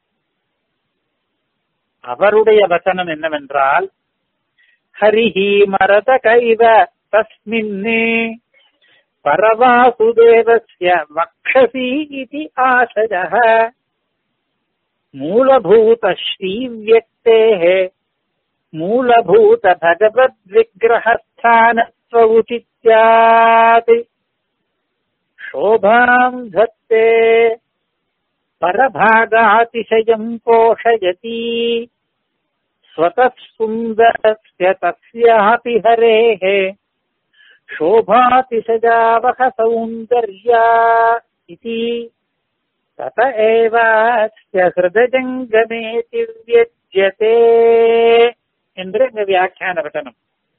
A: அவருடைய வசனம் என்னவென்றால் ஹரிஹி மரத கைவ தஸ்மின்னே பரவாசுதேவஸ்ய வக்ஷசி இது ஆசஜः மூலபூத ஸ்ரீவியக்தேः மூலபூத भगवद्विग्रहस्थानत्व उचित्यात् शोभाम् धत्ते परभागातिशयम् पोषयति स्वतः सुन्दरस्य तस्यापि हरेः शोभातिशजावह सौन्दर्या इति तत एवास्य हृदजङ्गमेति व्यज्यते என்று இந்த வியாக்கியான வசனம்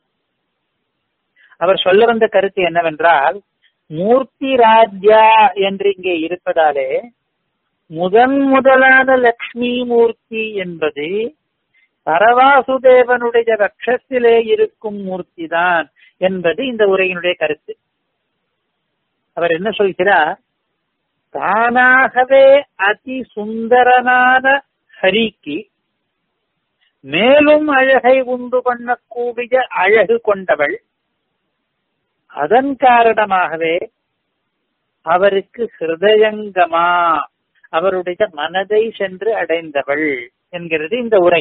A: அவர் சொல்ல வந்த கருத்து என்னவென்றால் மூர்த்தி ராஜ்யா என்று இங்கே இருப்பதாலே முதன் முதலான லக்ஷ்மி மூர்த்தி என்பது பரவாசுதேவனுடைய ரக்ஷத்திலே இருக்கும் மூர்த்தி தான் என்பது இந்த உரையினுடைய கருத்து அவர் என்ன சொல்கிறார் தானாகவே அதி சுந்தரனான ஹரிக்கு மேலும் அழகை உண்டு பண்ணக்கூடிய அழகு கொண்டவள் அதன் காரணமாகவே அவருக்கு ஹிருதயங்கமா அவருடைய மனதை சென்று அடைந்தவள் என்கிறது இந்த உரை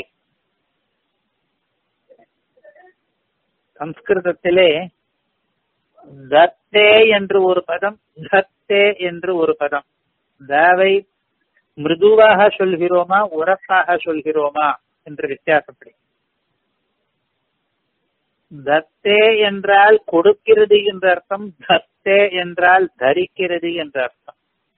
A: சம்ஸ்கிருதத்திலே தத்தே என்று ஒரு பதம் தத்தே என்று ஒரு பதம் தாவை மிருதுவாக சொல்கிறோமா உரப்பாக சொல்கிறோமா என்று வித்தியாசப்படி தத்தே என்றால் கொடுக்கிறது என்ற அர்த்தம் தத்தே என்றால் தரிக்கிறது என்ற அர்த்தம்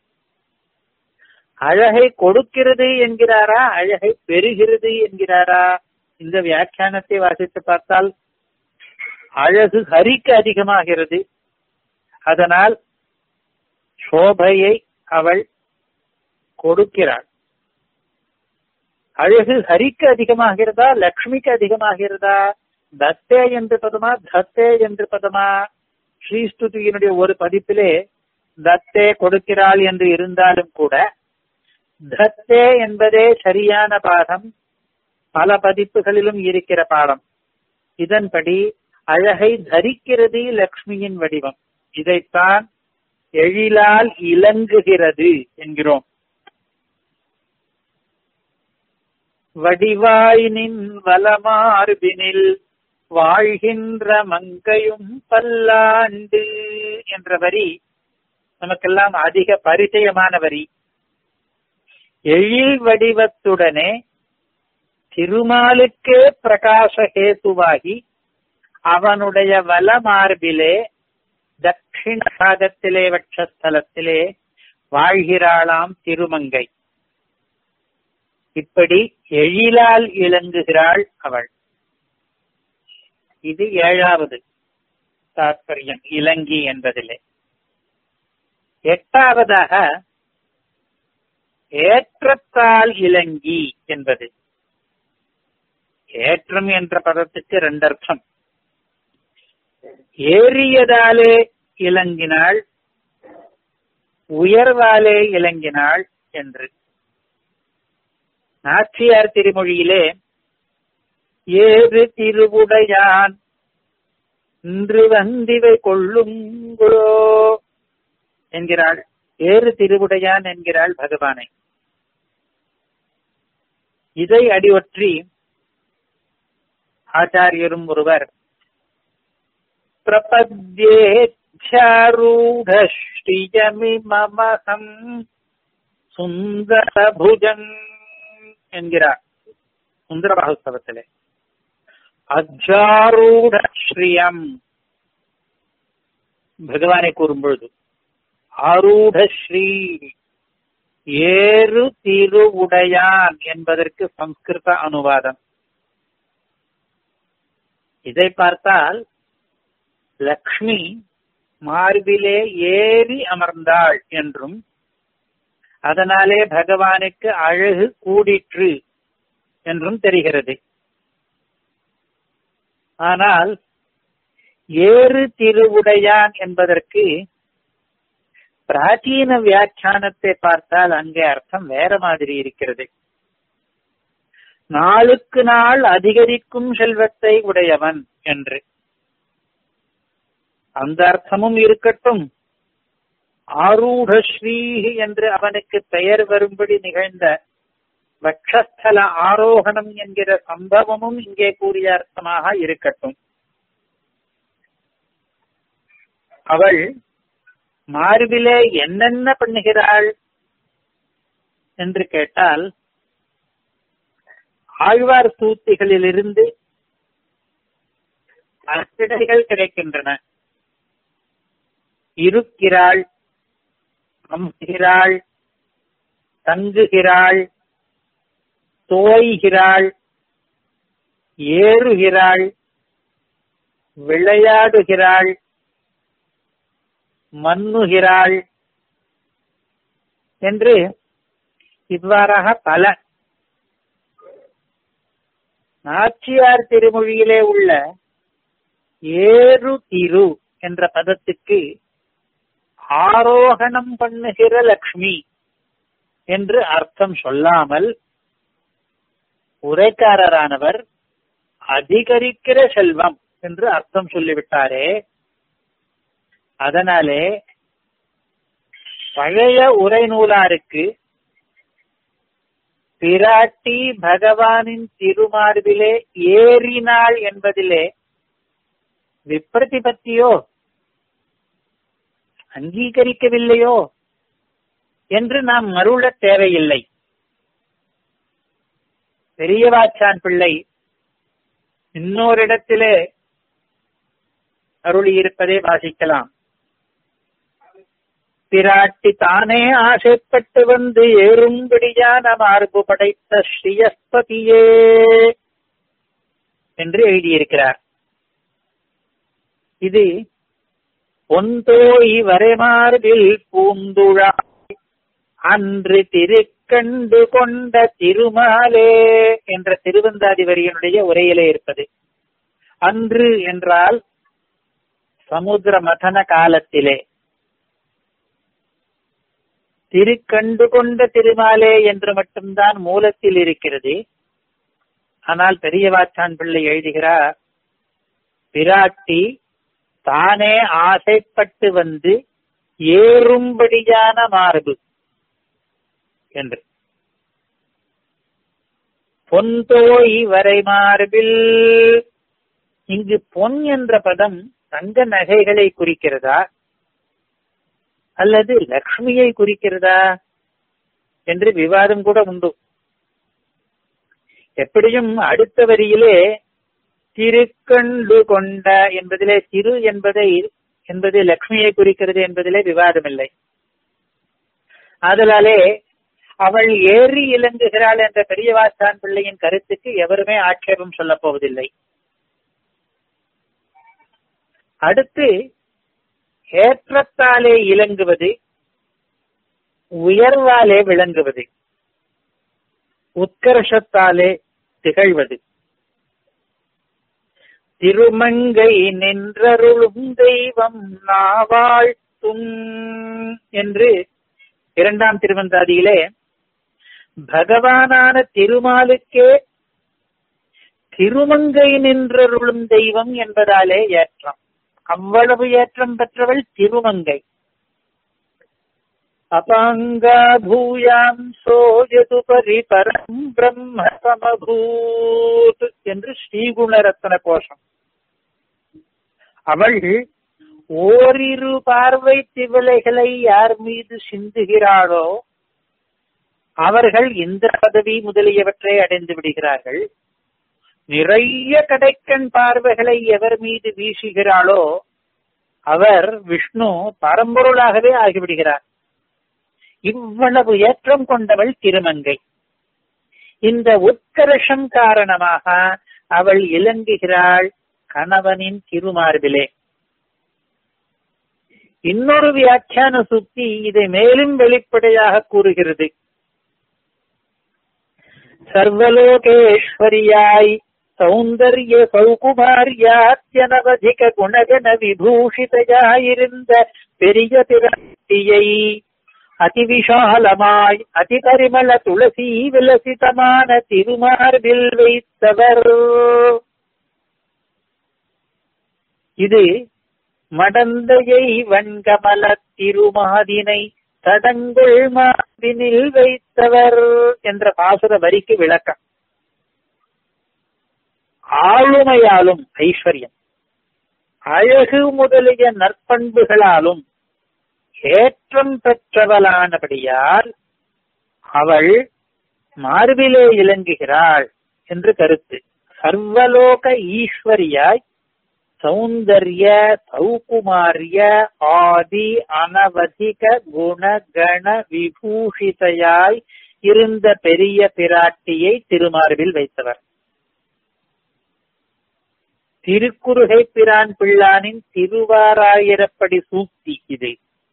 A: அழகை கொடுக்கிறது என்கிறாரா அழகை பெறுகிறது என்கிறாரா இந்த வியாக்கியானத்தை வாசித்து பார்த்தால் அழகு ஹரிக்கு அதிகமாகிறது அதனால் சோபையை அவள் கொடுக்கிறாள் அழகு ஹரிக்கு அதிகமாகிறதா லக்ஷ்மிக்கு அதிகமாகிறதா தத்தே என்று பதமா தத்தே என்று பதமா ஸ்ரீஸ்துதியினுடைய ஒரு பதிப்பிலே தத்தே கொடுக்கிறாள் என்று இருந்தாலும் கூட தத்தே என்பதே சரியான பாடம் பல பதிப்புகளிலும் இருக்கிற பாடம் இதன்படி அழகை தரிக்கிறது லக்ஷ்மியின் வடிவம் இதைத்தான் எழிலால் இலங்குகிறது என்கிறோம் வடிவாயினின் வலமார்பினில் வாழ்கின்ற மங்கையும் பல்லாண்டு என்ற வரி நமக்கெல்லாம் அதிக பரிச்சயமான வரி எழில் வடிவத்துடனே திருமாலுக்கே பிரகாச ஹேதுவாகி அவனுடைய வலமார்பிலே தட்சிண பாகத்திலே வட்சஸ்தலத்திலே வாழ்கிறாளாம் திருமங்கை இப்படி எழிலால் இளங்குகிறாள் அவள் இது ஏழாவது தாற்பயம் இலங்கி என்பதிலே எட்டாவதாக ஏற்றத்தால் இலங்கி என்பது ஏற்றம் என்ற பதத்துக்கு ரெண்டு அர்த்தம் ஏறியதாலே இலங்கினாள் உயர்வாலே இலங்கினாள் என்று நாச்சியார் திருமொழியிலே ஏறு திருவுடையான் இன்று வந்திவை கொள்ளுங்களோ என்கிறாள் ஏறு திருவுடையான் என்கிறாள் பகவானை இதை அடிவற்றி ஆச்சாரியரும் ஒருவர் பிரபத்யேச்சாரூடஸ்ரீயமிமகம் சுந்தரபுஜன் என்கிறார் சுந்தரபாகுஸ்தவத்திலே அஜாரூட ஸ்ரீயம் பகவானை கூறும் பொழுது ஆரூட ஸ்ரீ ஏறு திருவுடையான் என்பதற்கு சம்ஸ்கிருத அனுவாதம் இதை பார்த்தால் லக்ஷ்மி மார்பிலே ஏறி அமர்ந்தாள் என்றும் அதனாலே பகவானுக்கு அழகு கூடிற்று என்றும் தெரிகிறது ஆனால் ஏறு திருவுடையான் என்பதற்கு பிராச்சீன வியாக்கியானத்தை பார்த்தால் அங்கே அர்த்தம் வேற மாதிரி இருக்கிறது நாளுக்கு நாள் அதிகரிக்கும் செல்வத்தை உடையவன் என்று அந்த அர்த்தமும் இருக்கட்டும் ஆரூடஸ்ரீ என்று அவனுக்கு பெயர் வரும்படி நிகழ்ந்த வட்சஸ்தல ஆரோகணம் என்கிற சம்பவமும் இங்கே கூறிய அர்த்தமாக இருக்கட்டும் அவள் மார்பிலே என்னென்ன பண்ணுகிறாள் என்று கேட்டால் ஆழ்வார் சூத்திகளிலிருந்து அச்சிடைகள் கிடைக்கின்றன இருக்கிறாள் அம்புகிறாள் தங்குகிறாள் தோய்கிறாள் ஏறுகிறாள் விளையாடுகிறாள் மன்னுகிறாள் என்று இவ்வாறாக பல நாச்சியார் திருமொழியிலே உள்ள ஏறு திரு என்ற பதத்துக்கு ஆரோகணம் பண்ணுகிற லக்ஷ்மி என்று அர்த்தம் சொல்லாமல் உரைக்காரரானவர் அதிகரிக்கிற செல்வம் என்று அர்த்தம் சொல்லிவிட்டாரே அதனாலே பழைய உரை நூலாருக்கு பிராட்டி பகவானின் திருமார்பிலே ஏறினாள் என்பதிலே விப்ரதிபத்தியோ அங்கீகரிக்கவில்லையோ என்று நாம் மருள தேவையில்லை பெரியவாச்சான் பிள்ளை இன்னோரிடத்திலே அருளியிருப்பதை வாசிக்கலாம் பிராட்டி தானே ஆசைப்பட்டு வந்து ஏறும்படியான மார்பு படைத்த ஸ்ரீயஸ்பதியே என்று எழுதியிருக்கிறார் இது பொந்தோய் வரைமார்பில் பூந்துழாய் அன்று திருக்கண்டு கொண்ட திருமாலே என்ற திருவந்தாதி வரியனுடைய உரையிலே இருப்பது அன்று என்றால் சமுத்திர மதன காலத்திலே திருக்கண்டு கொண்ட திருமாலே என்று மட்டும்தான் மூலத்தில் இருக்கிறது ஆனால் பெரியவாச்சான் பிள்ளை எழுதுகிறார் பிராட்டி தானே ஆசைப்பட்டு வந்து ஏறும்படியான மார்பு என்று பொன்தோய் வரை மார்பில் இங்கு பொன் என்ற பதம் தங்க நகைகளை குறிக்கிறதா அல்லது லக்ஷ்மியை குறிக்கிறதா என்று விவாதம் கூட உண்டு எப்படியும் அடுத்த வரியிலே திருக்கண்டு கொண்ட என்பதிலே திரு என்பதை என்பது லக்ஷ்மியை குறிக்கிறது என்பதிலே விவாதமில்லை ஆதலாலே அவள் ஏறி இலங்குகிறாள் என்ற பெரியவாசான் பிள்ளையின் கருத்துக்கு எவருமே ஆட்சேபம் சொல்லப் போவதில்லை அடுத்து ஏற்றத்தாலே இலங்குவது உயர்வாலே விளங்குவது உத்கர்ஷத்தாலே திகழ்வது திருமங்கை நின்றருளும் தெய்வம் நாவாழ்த்தும் என்று இரண்டாம் திருவந்தாதியிலே பகவானான திருமாலுக்கே திருமங்கை நின்றருளும் தெய்வம் என்பதாலே ஏற்றம் அவ்வளவு ஏற்றம் பெற்றவள் திருமங்கை அபாங்கா பூயாம் சோஜதுபரி பரம் பிரம்ம சமபூத் என்று ஸ்ரீகுணரத்ன கோஷம் அவள் ஓரிரு பார்வை திவளைகளை யார் மீது சிந்துகிறாளோ அவர்கள் இந்த பதவி முதலியவற்றை அடைந்து விடுகிறார்கள் நிறைய கடைக்கண் பார்வைகளை எவர் மீது வீசுகிறாளோ அவர் விஷ்ணு பரம்பொருளாகவே ஆகிவிடுகிறார் இவ்வளவு ஏற்றம் கொண்டவள் திருமங்கை இந்த உத்கர்ஷம் காரணமாக அவள் இலங்குகிறாள் கணவனின் திருமார்பிலே இன்னொரு வியாக்கியான சுத்தி இதை மேலும் வெளிப்படையாக கூறுகிறது சர்வலோகேஸ்வரியாய் சௌந்தர்ய சௌகுமாரியாத்யனவதிக குணகண விபூஷிதையாயிருந்த பெரிய பிராட்டியை அதிவிசாலமாய் அதிபரிமள துளசி விலசிதமான திருமார்பில் வைத்தவர் இது மடந்தையை வன்கமல திருமாதினை தடங்குள் மார்பினில் வைத்தவர் என்ற பாசுர வரிக்கு விளக்கம் ஆளுமையாலும் ஐஸ்வர்யம் அழகு முதலிய நற்பண்புகளாலும் ஏற்றம் பெற்றவளானபடியால் அவள் மார்பிலே இலங்குகிறாள் என்று கருத்து சர்வலோக ஈஸ்வரியாய் சௌந்தர்ய சௌகுமாரிய ஆதி அனவதிக குணகண விபூஷிதையாய் இருந்த பெரிய பிராட்டியை திருமார்பில் வைத்தவர் திருக்குறுகை பிரான் பிள்ளானின் திருவாராயிரப்படி சூக்தி இது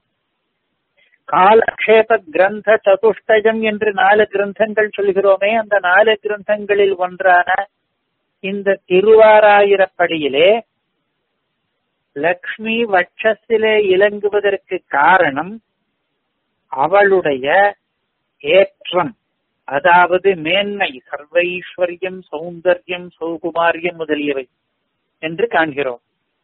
A: காலக்ஷேப கிரந்த சதுஷ்டயம் என்று நாலு கிரந்தங்கள் சொல்கிறோமே அந்த நாலு கிரந்தங்களில் ஒன்றான இந்த திருவாராயிரப்படியிலே லக்ஷ்மி வட்சத்திலே இலங்குவதற்கு காரணம் அவளுடைய ஏற்றம் அதாவது மேன்மை சர்வைஸ்வர்யம் சௌந்தர்யம் சௌகுமாரியம் முதலியவை என்று காண்கிறோம்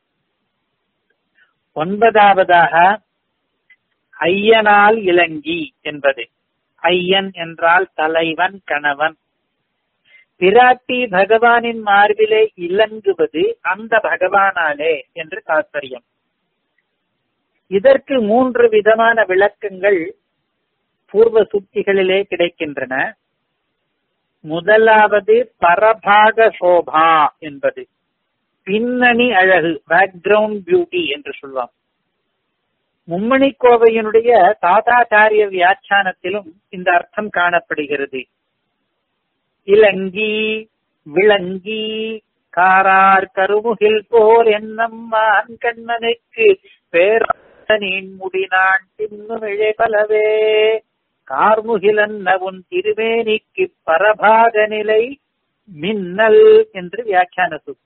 A: ஒன்பதாவதாக ஐயனால் இலங்கி என்பது ஐயன் என்றால் தலைவன் கணவன் பிராட்டி பகவானின் மார்பிலே இலங்குவது அந்த பகவானாலே என்று தாற்பயம் இதற்கு மூன்று விதமான விளக்கங்கள் பூர்வ சுத்திகளிலே கிடைக்கின்றன முதலாவது பரபாக சோபா என்பது பின்னணி அழகு பேக்ரவுண்ட் பியூட்டி என்று சொல்வான் மும்மணி கோவையினுடைய தாதாச்சாரிய வியாக்கியானத்திலும் இந்த அர்த்தம் காணப்படுகிறது இலங்கி விளங்கி காரார் கருமுகில் போல் என்னம்மான் கண்ணனுக்கு பேரனின் முடினான் தின்னும் இழைபலவே கார்முகிலன்ன உன் திருவேணிக்கு பரபாக நிலை மின்னல் என்று வியாக்கியான சுத்தி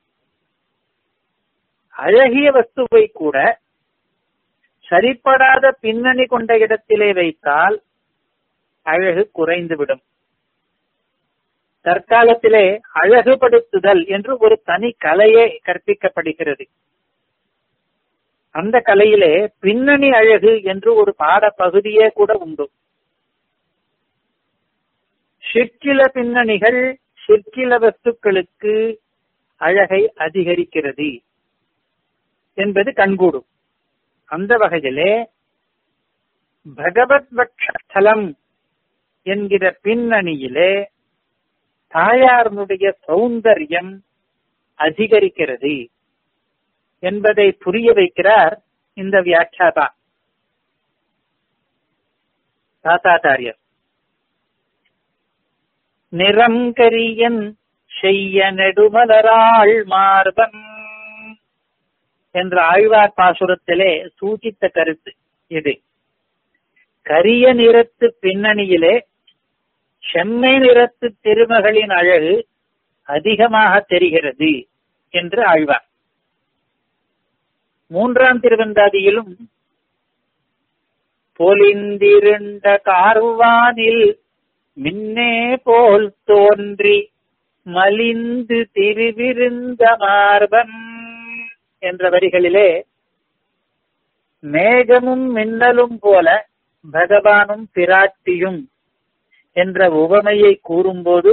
A: அழகிய வஸ்துவை கூட சரிப்படாத பின்னணி கொண்ட இடத்திலே வைத்தால் அழகு குறைந்துவிடும் தற்காலத்திலே அழகுபடுத்துதல் என்று ஒரு தனி கலையே கற்பிக்கப்படுகிறது அந்த கலையிலே பின்னணி அழகு என்று ஒரு பாட பகுதியே கூட உண்டு சிற்சில பின்னணிகள் சிற்சில வஸ்துக்களுக்கு அழகை அதிகரிக்கிறது என்பது கண்கூடும் அந்த வகையிலே பகவத் பக்ஷலம் என்கிற பின்னணியிலே தாயாரனுடைய சௌந்தர்யம் அதிகரிக்கிறது என்பதை புரிய வைக்கிறார் இந்த வியாக்கியாதா தாத்தாச்சாரியர் நிறம் கரியன் செய்ய நெடுமலராள் மார்பன் என்ற ஆழ்வார் பாசுரத்திலே சூಚಿத்த கருத்து இது கரிய நிறத்து பின்னணியிலே செம்மை நிறத்து திருமகளின் அழகு அதிகமாக தெரிகிறது என்று ஆழ்வார் மூன்றாம் திருவந்தாதியிலும் பொலிந்திருண்ட கார்வானில் மின்னே போல் தோன்றி மலிந்து திருவிருந்த மார்பன் என்ற வரிகளிலே மேகமும் மின்னலும் போல பகவானும் பிராட்டியும் என்ற உவமையை கூறும்போது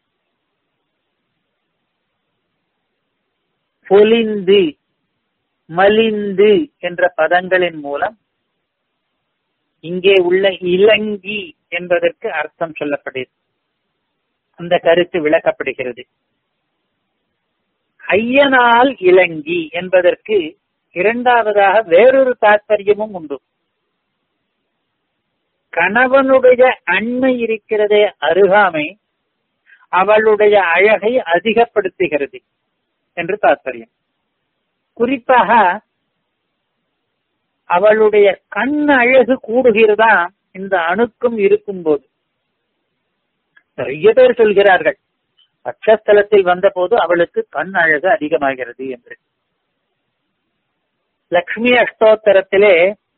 A: பொலிந்து மலிந்து என்ற பதங்களின் மூலம் இங்கே உள்ள இலங்கி என்பதற்கு அர்த்தம் சொல்லப்படுகிறது அந்த கருத்து விளக்கப்படுகிறது ஐயனால் இலங்கி என்பதற்கு இரண்டாவதாக வேறொரு தாற்பயமும் உண்டு கணவனுடைய அண்மை இருக்கிறதே அருகாமை அவளுடைய அழகை அதிகப்படுத்துகிறது என்று தாற்பயம் குறிப்பாக அவளுடைய கண் அழகு கூடுகிறதா இந்த அணுக்கும் இருக்கும்போது நிறைய பேர் சொல்கிறார்கள் பட்சஸ்தலத்தில் வந்தபோது அவளுக்கு கண் அழகு அதிகமாகிறது என்று லக்ஷ்மி அஷ்டோத்தரத்திலே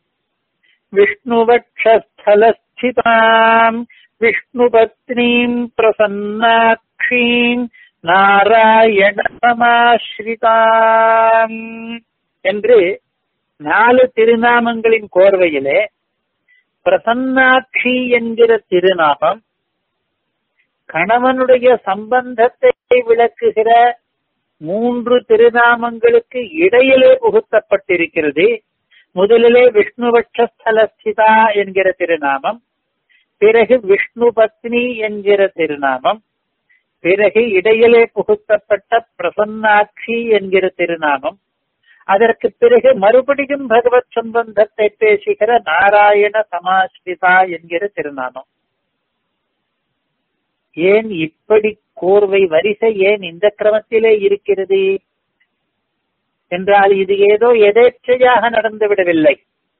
A: விஷ்ணுவக்ஷஸ்தலஸ்திதாம் விஷ்ணு பத்னீம் பிரசன்னாட்சீம் நாராயண சமாஸ்ரிதாம் என்று நாலு திருநாமங்களின் கோர்வையிலே பிரசன்னாட்சி என்கிற திருநாமம் கணவனுடைய சம்பந்தத்தை விளக்குகிற மூன்று திருநாமங்களுக்கு இடையிலே புகுத்தப்பட்டிருக்கிறது முதலிலே விஷ்ணுபட்சஸ்தலஸ்திதா என்கிற திருநாமம் பிறகு விஷ்ணு பத்னி என்கிற திருநாமம் பிறகு இடையிலே புகுத்தப்பட்ட பிரசன்னாட்சி என்கிற திருநாமம் அதற்கு பிறகு மறுபடியும் பகவத் சம்பந்தத்தை பேசுகிற நாராயண சமாஸ்ரிதா என்கிற திருநாமம் ஏன் இப்படி கோர்வை வரிசை ஏன் இந்த கிரமத்திலே இருக்கிறது என்றால் இது ஏதோ எதேச்சையாக நடந்து விடவில்லை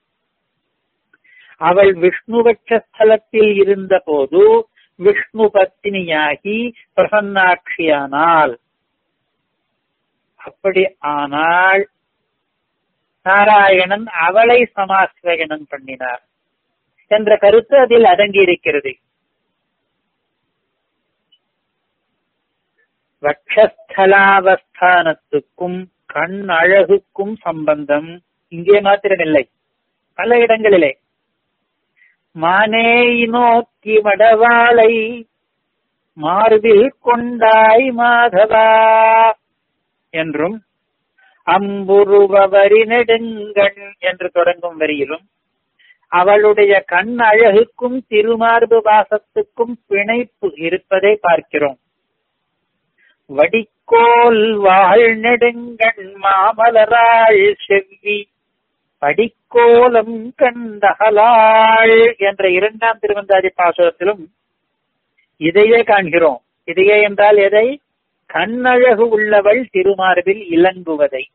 A: அவள் விஷ்ணுபட்ச ஸ்தலத்தில் இருந்த போது விஷ்ணு பத்தினியாகி பிரசன்னாட்சியானாள் அப்படி ஆனால் நாராயணன் அவளை சமாசிரயணம் பண்ணினார் என்ற கருத்து அதில் அடங்கி இருக்கிறது வட்சஸ்தலாவஸ்தானத்துக்கும் கண் அழகுக்கும் சம்பந்தம் இங்கே மாத்திரமில்லை பல இடங்களிலே மானே நோக்கி மடவாளை மார்பில் கொண்டாய் மாதவா என்றும் அம்புருவரி நெடுங்கண் என்று தொடங்கும் வரியிலும் அவளுடைய கண் அழகுக்கும் திருமார்பு வாசத்துக்கும் பிணைப்பு இருப்பதை பார்க்கிறோம் வடிக்கோல் வாழ் நெடுங்கண் மாமலராள் செவ்வி படிக்கோலம் கண்டகலாள் என்ற இரண்டாம் திருவந்தாதி பாசுரத்திலும் இதையே காண்கிறோம் இதையே என்றால் எதை கண்ணழகு உள்ளவள் திருமார்பில் இலங்குவதை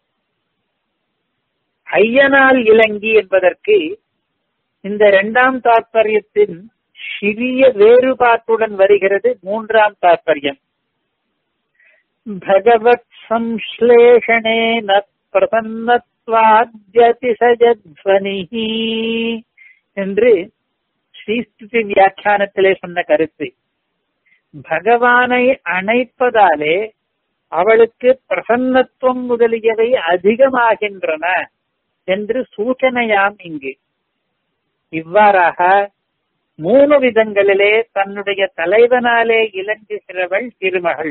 A: ஐயனால் இலங்கி என்பதற்கு இந்த இரண்டாம் தாற்பயத்தின் சிறிய வேறுபாட்டுடன் வருகிறது மூன்றாம் தாற்பயம் பகவத் சம்ஸ்லேஷணேன பிரசன்னத்வாத்யதிசஜத்வனி என்று ஸ்ரீஸ்துதி வியாக்கியானத்திலே சொன்ன கருத்து பகவானை அணைப்பதாலே அவளுக்கு பிரசன்னத்துவம் முதலியவை அதிகமாகின்றன என்று சூச்சனையாம் இங்கு இவ்வாறாக மூணு விதங்களிலே தன்னுடைய தலைவனாலே இலங்குகிறவள் திருமகள்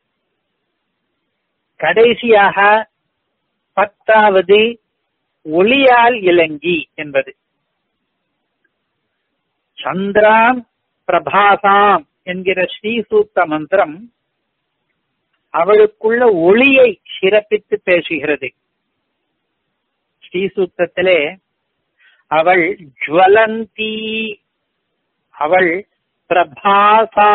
A: கடைசியாக பத்தாவது ஒளியால் இலங்கி என்பது சந்திராம் பிரபாசாம் என்கிற ஸ்ரீசூத்த மந்திரம் அவளுக்குள்ள ஒளியை சிறப்பித்து பேசுகிறது ஸ்ரீசூத்தத்திலே அவள் ஜுவலந்தி அவள் பிரபாசா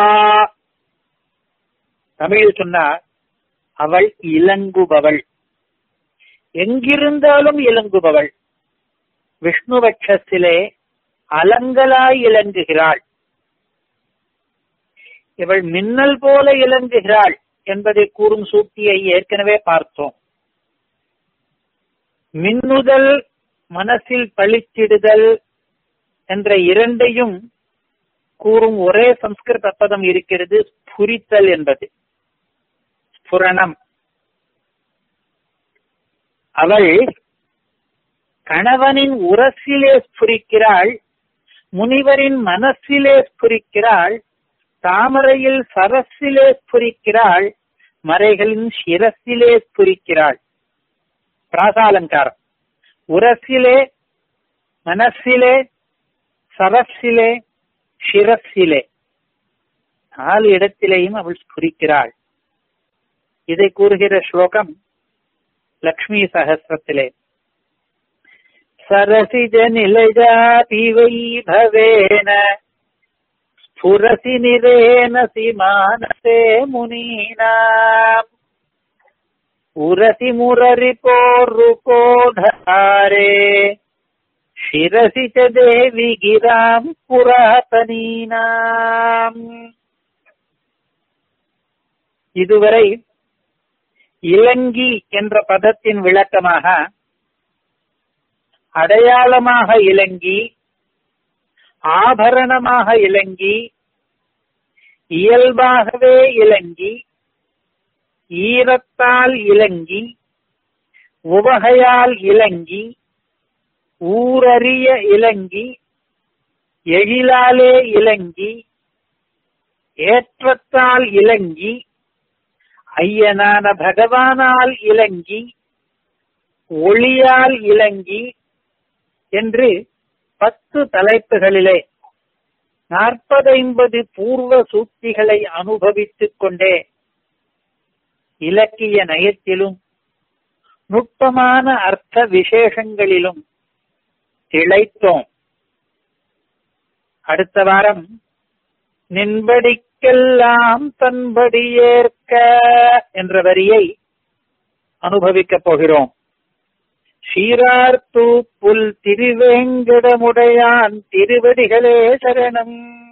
A: தமிழில் சொன்னார் அவள் இலங்குபவள் எங்கிருந்தாலும் இலங்குபவள் விஷ்ணுபட்சத்திலே அலங்கலாய் இலங்குகிறாள் இவள் மின்னல் போல இலங்குகிறாள் என்பதை கூறும் சூட்டியை ஏற்கனவே பார்த்தோம் மின்னுதல் மனசில் பழிச்சிடுதல் என்ற இரண்டையும் கூறும் ஒரே சம்ஸ்கிருத பதம் இருக்கிறது புரித்தல் என்பது ஸ்புரணம் அவள் கணவனின் உரசிலே ஸ்புரிக்கிறாள் முனிவரின் மனசிலே ஸ்புரிக்கிறாள் தாமரையில் சரசிலே ஸ்புரிக்கிறாள் மறைகளின் சிரசிலே ஸ்புரிக்கிறாள் பிராசாலங்காரம் உரசிலே மனசிலே சரசிலே சிரசிலே நாலு இடத்திலேயும் அவள் ஸ்புரிக்கிறாள் இதை கூறுகிற ஸ்லோகம் லக்ஷ்மி சகசிரத்திலே சரசிஜ நிலஜாதி வைபவேன ஸ்புரசி நிரேன சிமானசே முனீனாம் உரசி முரரி போருகோதாரே शिरसि च देवि गिराम् புராதனீனாம் இதுவரை இலங்கி என்ற பதத்தின் விளக்கமாக அடையாளமாக இலங்கி ஆபரணமாக இலங்கி இயல்பாகவே இலங்கி ஈரத்தால் இலங்கி உவகையால் இலங்கி ஊரறிய இலங்கி எழிலாலே இலங்கி ஏற்றத்தால் இலங்கி ஐயனான பகவானால் இலங்கி ஒளியால் இலங்கி என்று பத்து தலைப்புகளிலே நாற்பதைம்பது பூர்வ சூக்திகளை அனுபவித்துக் கொண்டே இலக்கிய நயத்திலும் நுட்பமான அர்த்த விசேஷங்களிலும் திளைத்தோம் அடுத்த வாரம் நின்படிக்கெல்லாம் தன்படி ஏற்க என்ற வரியை அனுபவிக்கப் போகிறோம் சீரார்த்தூ புல் திருவேங்கடமுடையான் திருவடிகளே சரணம்